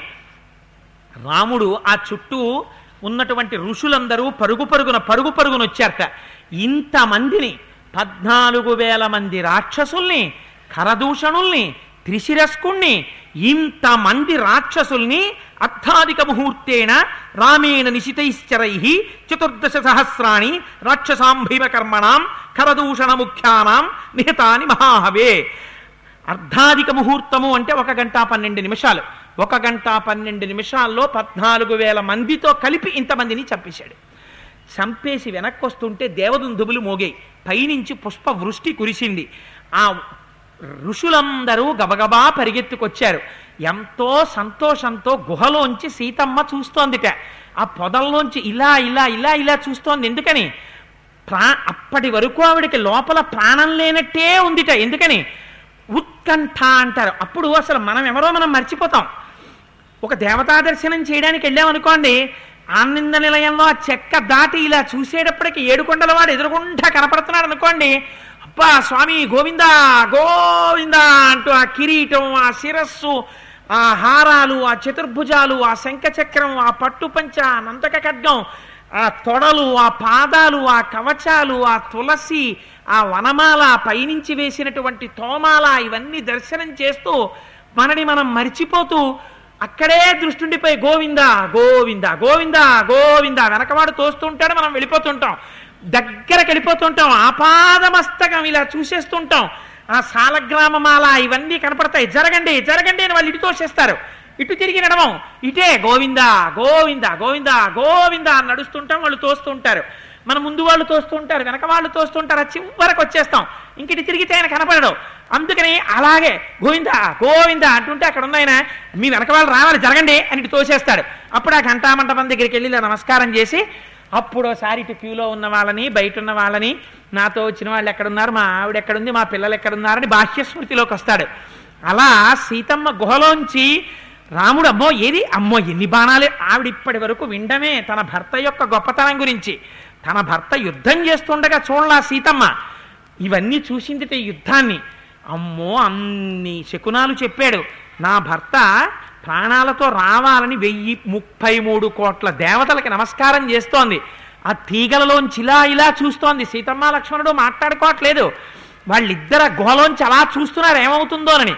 రాముడు ఆ చుట్టూ ఉన్నటువంటి ఋషులందరూ పరుగు పరుగున పరుగు పరుగున వచ్చారట ఇంతమందిని పద్నాలుగు వేల మంది రాక్షసుల్ని కరదూషణుల్ని త్రిశిరస్కుణ్ణి ఇంతమంది రాక్షసుల్ని అర్థాధిక ముహూర్తేన రామేణ నిశితైశ్చరై చతుర్దశ సహస్రాణి రాక్షసాంభైవ కర్మణాం కరదూషణ ముఖ్యానాం నిహతాని మహాహవే అర్ధాధిక ముహూర్తము అంటే ఒక గంట పన్నెండు నిమిషాలు ఒక గంట పన్నెండు నిమిషాల్లో పద్నాలుగు వేల మందితో కలిపి ఇంతమందిని చంపేశాడు చంపేసి వెనక్కి వస్తుంటే దేవదుందుబులు మోగాయి పైనుంచి పుష్ప వృష్టి కురిసింది ఆ ఋషులందరూ గబగబా పరిగెత్తుకొచ్చారు ఎంతో సంతోషంతో గుహలోంచి సీతమ్మ చూస్తోందిట ఆ పొదల్లోంచి ఇలా ఇలా ఇలా ఇలా చూస్తోంది ఎందుకని ప్రా అప్పటి వరకు ఆవిడకి లోపల ప్రాణం లేనట్టే ఉందిట ఎందుకని ఉత్కంఠ అంటారు అప్పుడు అసలు మనం ఎవరో మనం మర్చిపోతాం ఒక దేవతా దర్శనం చేయడానికి వెళ్ళామనుకోండి ఆనంద నిలయంలో ఆ చెక్క దాటి ఇలా చూసేటప్పటికి ఏడుకొండల వాడు ఎదురుగుండా కనపడుతున్నాడు అనుకోండి అబ్బా స్వామి గోవిందా గోవిందా అంటూ ఆ కిరీటం ఆ శిరస్సు ఆ హారాలు ఆ చతుర్భుజాలు ఆ శంఖచక్రం ఆ పట్టు పంచ ఆ నందక ఖడ్గం ఆ తొడలు ఆ పాదాలు ఆ కవచాలు ఆ తులసి ఆ వనమాల పైనుంచి వేసినటువంటి తోమాల ఇవన్నీ దర్శనం చేస్తూ మనని మనం మరిచిపోతూ అక్కడే దృష్టిండిపోయి గోవింద గోవింద గోవింద గోవింద వెనకవాడు తోస్తుంటాడు మనం వెళ్ళిపోతుంటాం దగ్గరకు వెళ్ళిపోతుంటాం ఆపాదమస్తకం ఇలా చూసేస్తుంటాం ఆ సాలగ్రామమాల ఇవన్నీ కనపడతాయి జరగండి జరగండి అని వాళ్ళు ఇటు తోసేస్తారు ఇటు తిరిగి నడవం ఇటే గోవింద గోవింద గోవింద గోవింద అని నడుస్తుంటాం వాళ్ళు తోస్తుంటారు మన ముందు వాళ్ళు తోస్తుంటారు వెనక వాళ్ళు తోస్తుంటారు ఆ చివరకు వచ్చేస్తాం ఇంక ఇటు తిరిగితే ఆయన కనపడడు అందుకని అలాగే గోవింద గోవింద అంటుంటే అక్కడ ఉన్న ఆయన మీ వెనక వాళ్ళు రావాలి జరగండి అని ఇటు తోసేస్తాడు అప్పుడు ఆ ఘంటామంటపం దగ్గరికి వెళ్ళి ఇలా నమస్కారం చేసి అప్పుడు ఒకసారి ఇటు క్యూలో ఉన్న వాళ్ళని బయట ఉన్న వాళ్ళని నాతో వచ్చిన వాళ్ళు ఎక్కడున్నారు మా ఆవిడ ఎక్కడుంది మా పిల్లలు ఎక్కడున్నారని బాహ్య స్మృతిలోకి వస్తాడు అలా సీతమ్మ గుహలోంచి రాముడు అమ్మో ఏది అమ్మో ఎన్ని బాణాలే ఆవిడ ఇప్పటి వరకు వినడమే తన భర్త యొక్క గొప్పతనం గురించి తన భర్త యుద్ధం చేస్తుండగా చూడలా సీతమ్మ ఇవన్నీ చూసిందిట ఈ యుద్ధాన్ని అమ్మో అన్ని శకునాలు చెప్పాడు నా భర్త ప్రాణాలతో రావాలని వెయ్యి ముప్పై మూడు కోట్ల దేవతలకి నమస్కారం చేస్తోంది ఆ తీగలలోంచి ఇలా ఇలా చూస్తోంది సీతమ్మ లక్ష్మణుడు మాట్లాడుకోవట్లేదు వాళ్ళిద్దర గుహలోంచి అలా చూస్తున్నారు ఏమవుతుందోనని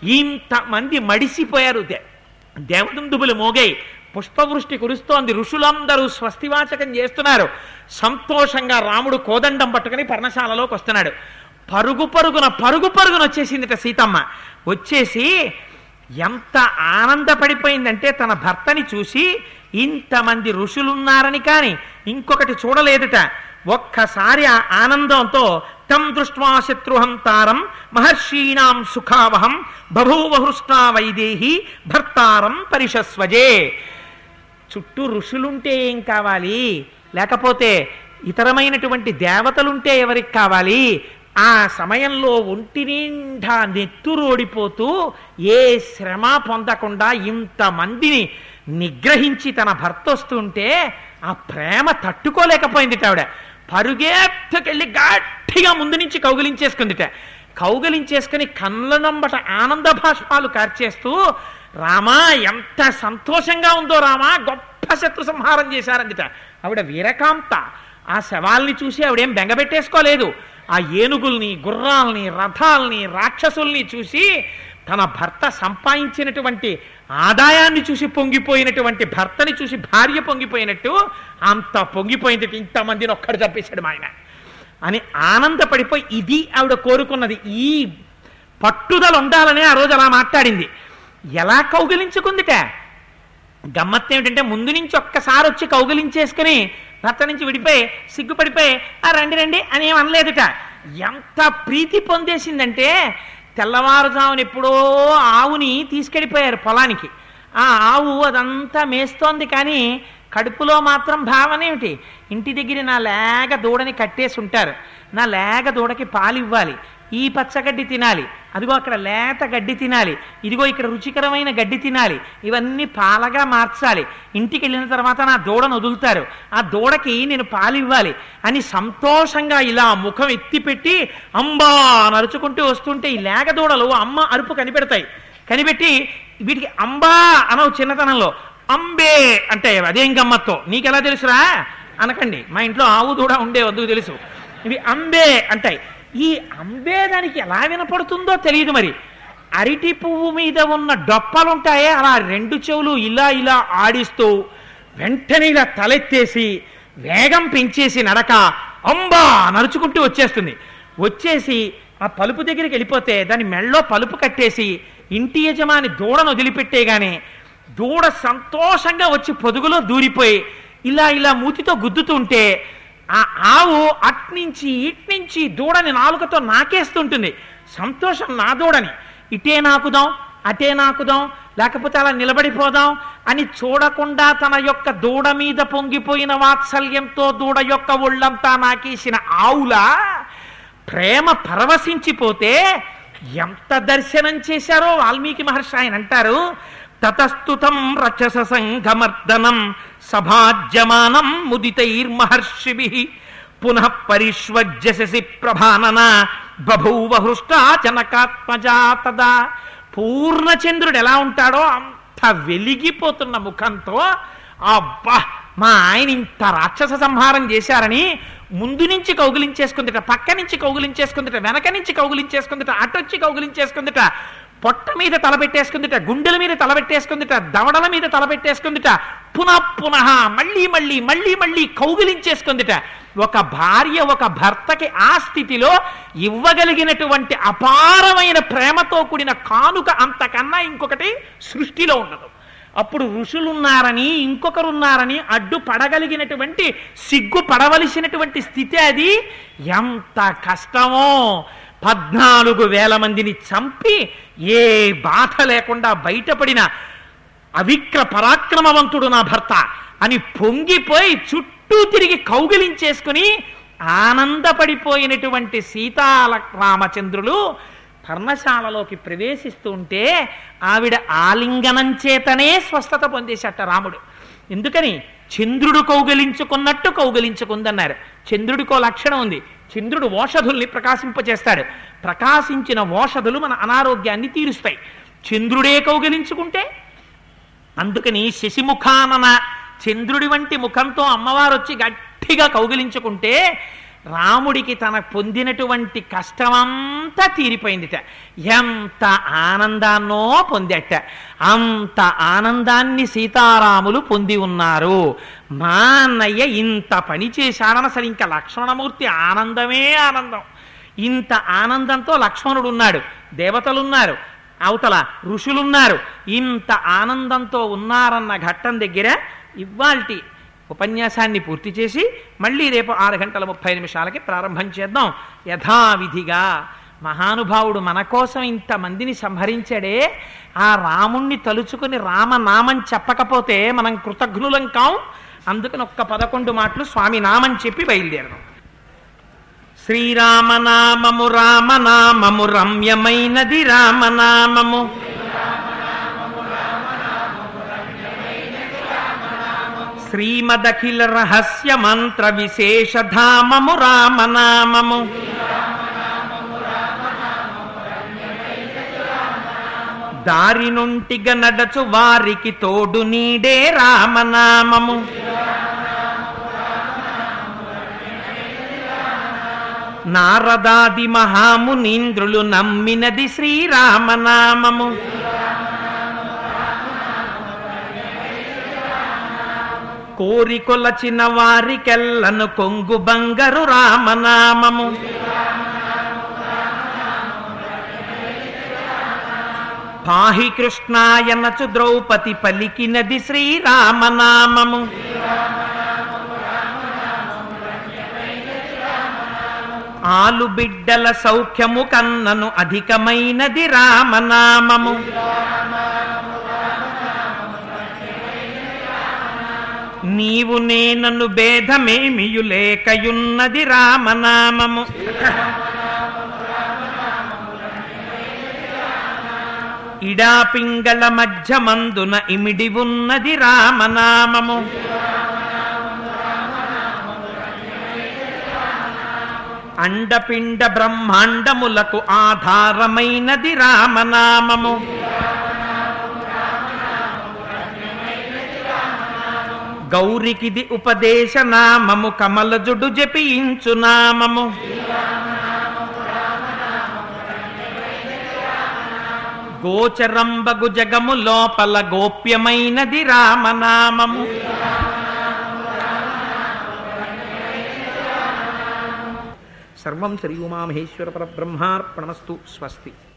ఇంతమంది మడిసిపోయారు దే దేవదుందుబులు మోగాయి పుష్పవృష్టి కురుస్తోంది ఋషులందరూ స్వస్తివాచకం చేస్తున్నారు సంతోషంగా రాముడు కోదండం పట్టుకుని పర్ణశాలలోకి వస్తున్నాడు పరుగు పరుగున పరుగు పరుగున వచ్చేసిందిట సీతమ్మ వచ్చేసి ఎంత ఆనందపడిపోయిందంటే తన భర్తని చూసి ఇంతమంది ఋషులున్నారని కాని ఇంకొకటి చూడలేదుట ఒక్కసారి ఆ ఆనందంతో తం దృష్ట్వా శత్రుహంతారం మహర్షీణాం సుఖావహం బభూవ హృష్ణా వైదేహి భర్తారం పరిషస్వజే చుట్టూ ఋషులుంటే ఏం కావాలి లేకపోతే ఇతరమైనటువంటి దేవతలుంటే ఎవరికి కావాలి ఆ సమయంలో ఒంటి నిండా నెత్తురోడిపోతూ ఏ శ్రమ పొందకుండా ఇంతమందిని నిగ్రహించి తన భర్త వస్తుంటే ఆ ప్రేమ తట్టుకోలేకపోయింది ఆవిడ పరుగెత్తుకెళ్ళి గట్టిగా ముందు నుంచి కౌగిలించేసుకుందిట కౌగిలించేసుకుని కళ్ళ నంబట ఆనంద భాష్పాలు కార్చేస్తూ రామా ఎంత సంతోషంగా ఉందో రామా గొప్ప శత్రు సంహారం చేశారందిట ఆవిడ వీరకాంత ఆ శవాల్ని చూసి ఆవిడేం బెంగబెట్టేసుకోలేదు ఆ ఏనుగుల్ని గుర్రాల్ని రథాల్ని రాక్షసుల్ని చూసి తన భర్త సంపాదించినటువంటి ఆదాయాన్ని చూసి పొంగిపోయినటువంటి భర్తని చూసి భార్య పొంగిపోయినట్టు అంత పొంగిపోయింది ఇంతమందిని ఒక్కడు చంపేశాడు మా ఆయన అని ఆనందపడిపోయి ఇది ఆవిడ కోరుకున్నది ఈ పట్టుదల ఉండాలని ఆ రోజు అలా మాట్లాడింది ఎలా కౌగిలించుకుందిట గమ్మత్తు ఏమిటంటే ముందు నుంచి ఒక్కసారి వచ్చి కౌగిలించేసుకుని భర్త నుంచి విడిపోయి సిగ్గుపడిపోయి ఆ రండి రండి అని ఏం అనలేదుట ఎంత ప్రీతి పొందేసిందంటే తెల్లవారుజామున ఎప్పుడో ఆవుని తీసుకెళ్ళిపోయారు పొలానికి ఆ ఆవు అదంతా మేస్తోంది కానీ కడుపులో మాత్రం భావన ఏమిటి ఇంటి దగ్గర నా లేగ దూడని కట్టేసి ఉంటారు నా లేగ దూడకి పాలు ఇవ్వాలి ఈ పచ్చగడ్డి తినాలి అదిగో అక్కడ లేత గడ్డి తినాలి ఇదిగో ఇక్కడ రుచికరమైన గడ్డి తినాలి ఇవన్నీ పాలగా మార్చాలి ఇంటికి వెళ్ళిన తర్వాత నా దూడను వదులుతారు ఆ దూడకి నేను పాలు ఇవ్వాలి అని సంతోషంగా ఇలా ముఖం ఎత్తిపెట్టి అంబా నరుచుకుంటూ వస్తుంటే ఈ లేగ దూడలు అమ్మ అరుపు కనిపెడతాయి కనిపెట్టి వీటికి అంబా అనవు చిన్నతనంలో అంబే అంటే అదేం గమ్మత్తో నీకెలా తెలుసురా అనకండి మా ఇంట్లో ఆవు దూడ ఉండే వద్దు తెలుసు ఇవి అంబే అంటాయి ఈ అంబే దానికి ఎలా వినపడుతుందో తెలియదు మరి అరటి పువ్వు మీద ఉన్న డొప్పలుంటాయే అలా రెండు చెవులు ఇలా ఇలా ఆడిస్తూ వెంటనే ఇలా తలెత్తేసి వేగం పెంచేసి నడక అంబా నడుచుకుంటూ వచ్చేస్తుంది వచ్చేసి ఆ పలుపు దగ్గరికి వెళ్ళిపోతే దాని మెళ్ళో పలుపు కట్టేసి ఇంటి యజమాని దూడను వదిలిపెట్టేగానే దూడ సంతోషంగా వచ్చి పొదుగులో దూరిపోయి ఇలా ఇలా మూతితో గుద్దుతుంటే ఆ ఆవు అట్నుంచి ఇట్నుంచి దూడని నాలుకతో నాకేస్తుంటుంది సంతోషం నా దూడని ఇటే నాకుదాం అటే నాకుదాం లేకపోతే అలా నిలబడిపోదాం అని చూడకుండా తన యొక్క దూడ మీద పొంగిపోయిన వాత్సల్యంతో దూడ యొక్క ఒళ్ళంతా నాకేసిన ఆవులా ప్రేమ పరవశించిపోతే ఎంత దర్శనం చేశారో వాల్మీకి మహర్షి ఆయన అంటారు తతస్తుతం రచస సంఘమర్దనం సభాజ్యమానం ముదితైర్మహర్షిభి పునః పరిష్వజ్యసి ప్రభానన బభూవ హృష్టా జనకాత్మజా తదా పూర్ణచంద్రుడు ఎలా ఉంటాడో అంత వెలిగిపోతున్న ముఖంతో అబ్బా మా ఆయన ఇంత రాక్షస సంహారం చేశారని ముందు నుంచి కౌగిలించేసుకుందిట పక్క నుంచి కౌగిలించేసుకుందిట వెనక నుంచి కౌగిలించేసుకుందిట అటొచ్చి కౌగిలించేసుకుందిట పొట్ట మీద తలబెట్టేసుకుందిట గుండెల మీద తలబెట్టేసుకుందిట దవడల మీద తలబెట్టేసుకుందిట పునః పునః మళ్ళీ మళ్ళీ మళ్ళీ మళ్ళీ కౌగిలించేసుకుందిట ఒక భార్య ఒక భర్తకి ఆ స్థితిలో ఇవ్వగలిగినటువంటి అపారమైన ప్రేమతో కూడిన కానుక అంతకన్నా ఇంకొకటి సృష్టిలో ఉండదు అప్పుడు ఋషులున్నారని ఇంకొకరున్నారని అడ్డు పడగలిగినటువంటి సిగ్గు పడవలసినటువంటి స్థితి అది ఎంత కష్టమో పద్నాలుగు వేల మందిని చంపి ఏ బాధ లేకుండా బయటపడిన అవిక్ర పరాక్రమవంతుడు నా భర్త అని పొంగిపోయి చుట్టూ తిరిగి కౌగిలించేసుకుని ఆనందపడిపోయినటువంటి సీతాల రామచంద్రులు పర్ణశాలలోకి ప్రవేశిస్తూ ఉంటే ఆవిడ ఆలింగనం చేతనే స్వస్థత పొందేశట రాముడు ఎందుకని చంద్రుడు కౌగలించుకున్నట్టు కౌగలించుకుందన్నారు చంద్రుడికో లక్షణం ఉంది చంద్రుడు ఓషధుల్ని ప్రకాశింపచేస్తాడు ప్రకాశించిన ఓషధులు మన అనారోగ్యాన్ని తీరుస్తాయి చంద్రుడే కౌగలించుకుంటే అందుకని శశిముఖానన చంద్రుడి వంటి ముఖంతో అమ్మవారు వచ్చి గట్టిగా కౌగిలించుకుంటే రాముడికి తన పొందినటువంటి కష్టమంతా తీరిపోయిందిట ఎంత ఆనందాన్నో పొందట అంత ఆనందాన్ని సీతారాములు పొంది ఉన్నారు మా అన్నయ్య ఇంత పని చేశాడని అసలు ఇంకా లక్ష్మణమూర్తి ఆనందమే ఆనందం ఇంత ఆనందంతో లక్ష్మణుడు ఉన్నాడు దేవతలున్నారు అవతల ఋషులున్నారు ఇంత ఆనందంతో ఉన్నారన్న ఘట్టం దగ్గర ఇవాల్టి ఉపన్యాసాన్ని పూర్తి చేసి మళ్ళీ రేపు ఆరు గంటల ముప్పై నిమిషాలకి ప్రారంభం చేద్దాం యథావిధిగా మహానుభావుడు మన కోసం ఇంతమందిని సంహరించాడే ఆ రాముణ్ణి తలుచుకుని రామనామం చెప్పకపోతే మనం కృతజ్ఞులం కాం అందుకని ఒక్క పదకొండు మాటలు స్వామి నామని చెప్పి బయలుదేరడం శ్రీరామనామము రామనామము రమ్యమైనది రామనామము శ్రీమదఖిల రహస్య మంత్ర విశేషధామము రామనామము దారి నుంటిగ నడచు వారికి తోడు నీడే రామనామము నారదాది మహామునీంద్రులు నమ్మినది శ్రీరామనామము కోరికొలచిన వారికెల్లను కొంగు బంగరు రామనామము పాహి కృష్ణాయనచు ద్రౌపది పలికినది శ్రీరామనామము ఆలు బిడ్డల సౌఖ్యము కన్నను అధికమైనది రామనామము నీవు నేనను భేదమేమియు లేకయున్నది రామనామము ఇడా పింగళ మధ్య మందున ఇమిడి ఉన్నది రామనామము అండపిండ బ్రహ్మాండములకు ఆధారమైనది రామనామము గౌరికిది ఉపదేశ నామము కమలజుడు జపించు నామము గోచరంబగు జగము లోపల గోప్యమైనది రామనామము సర్వం శ్రీ ఉమామహేశ్వర పరబ్రహ్మార్పణమస్తు స్వస్తి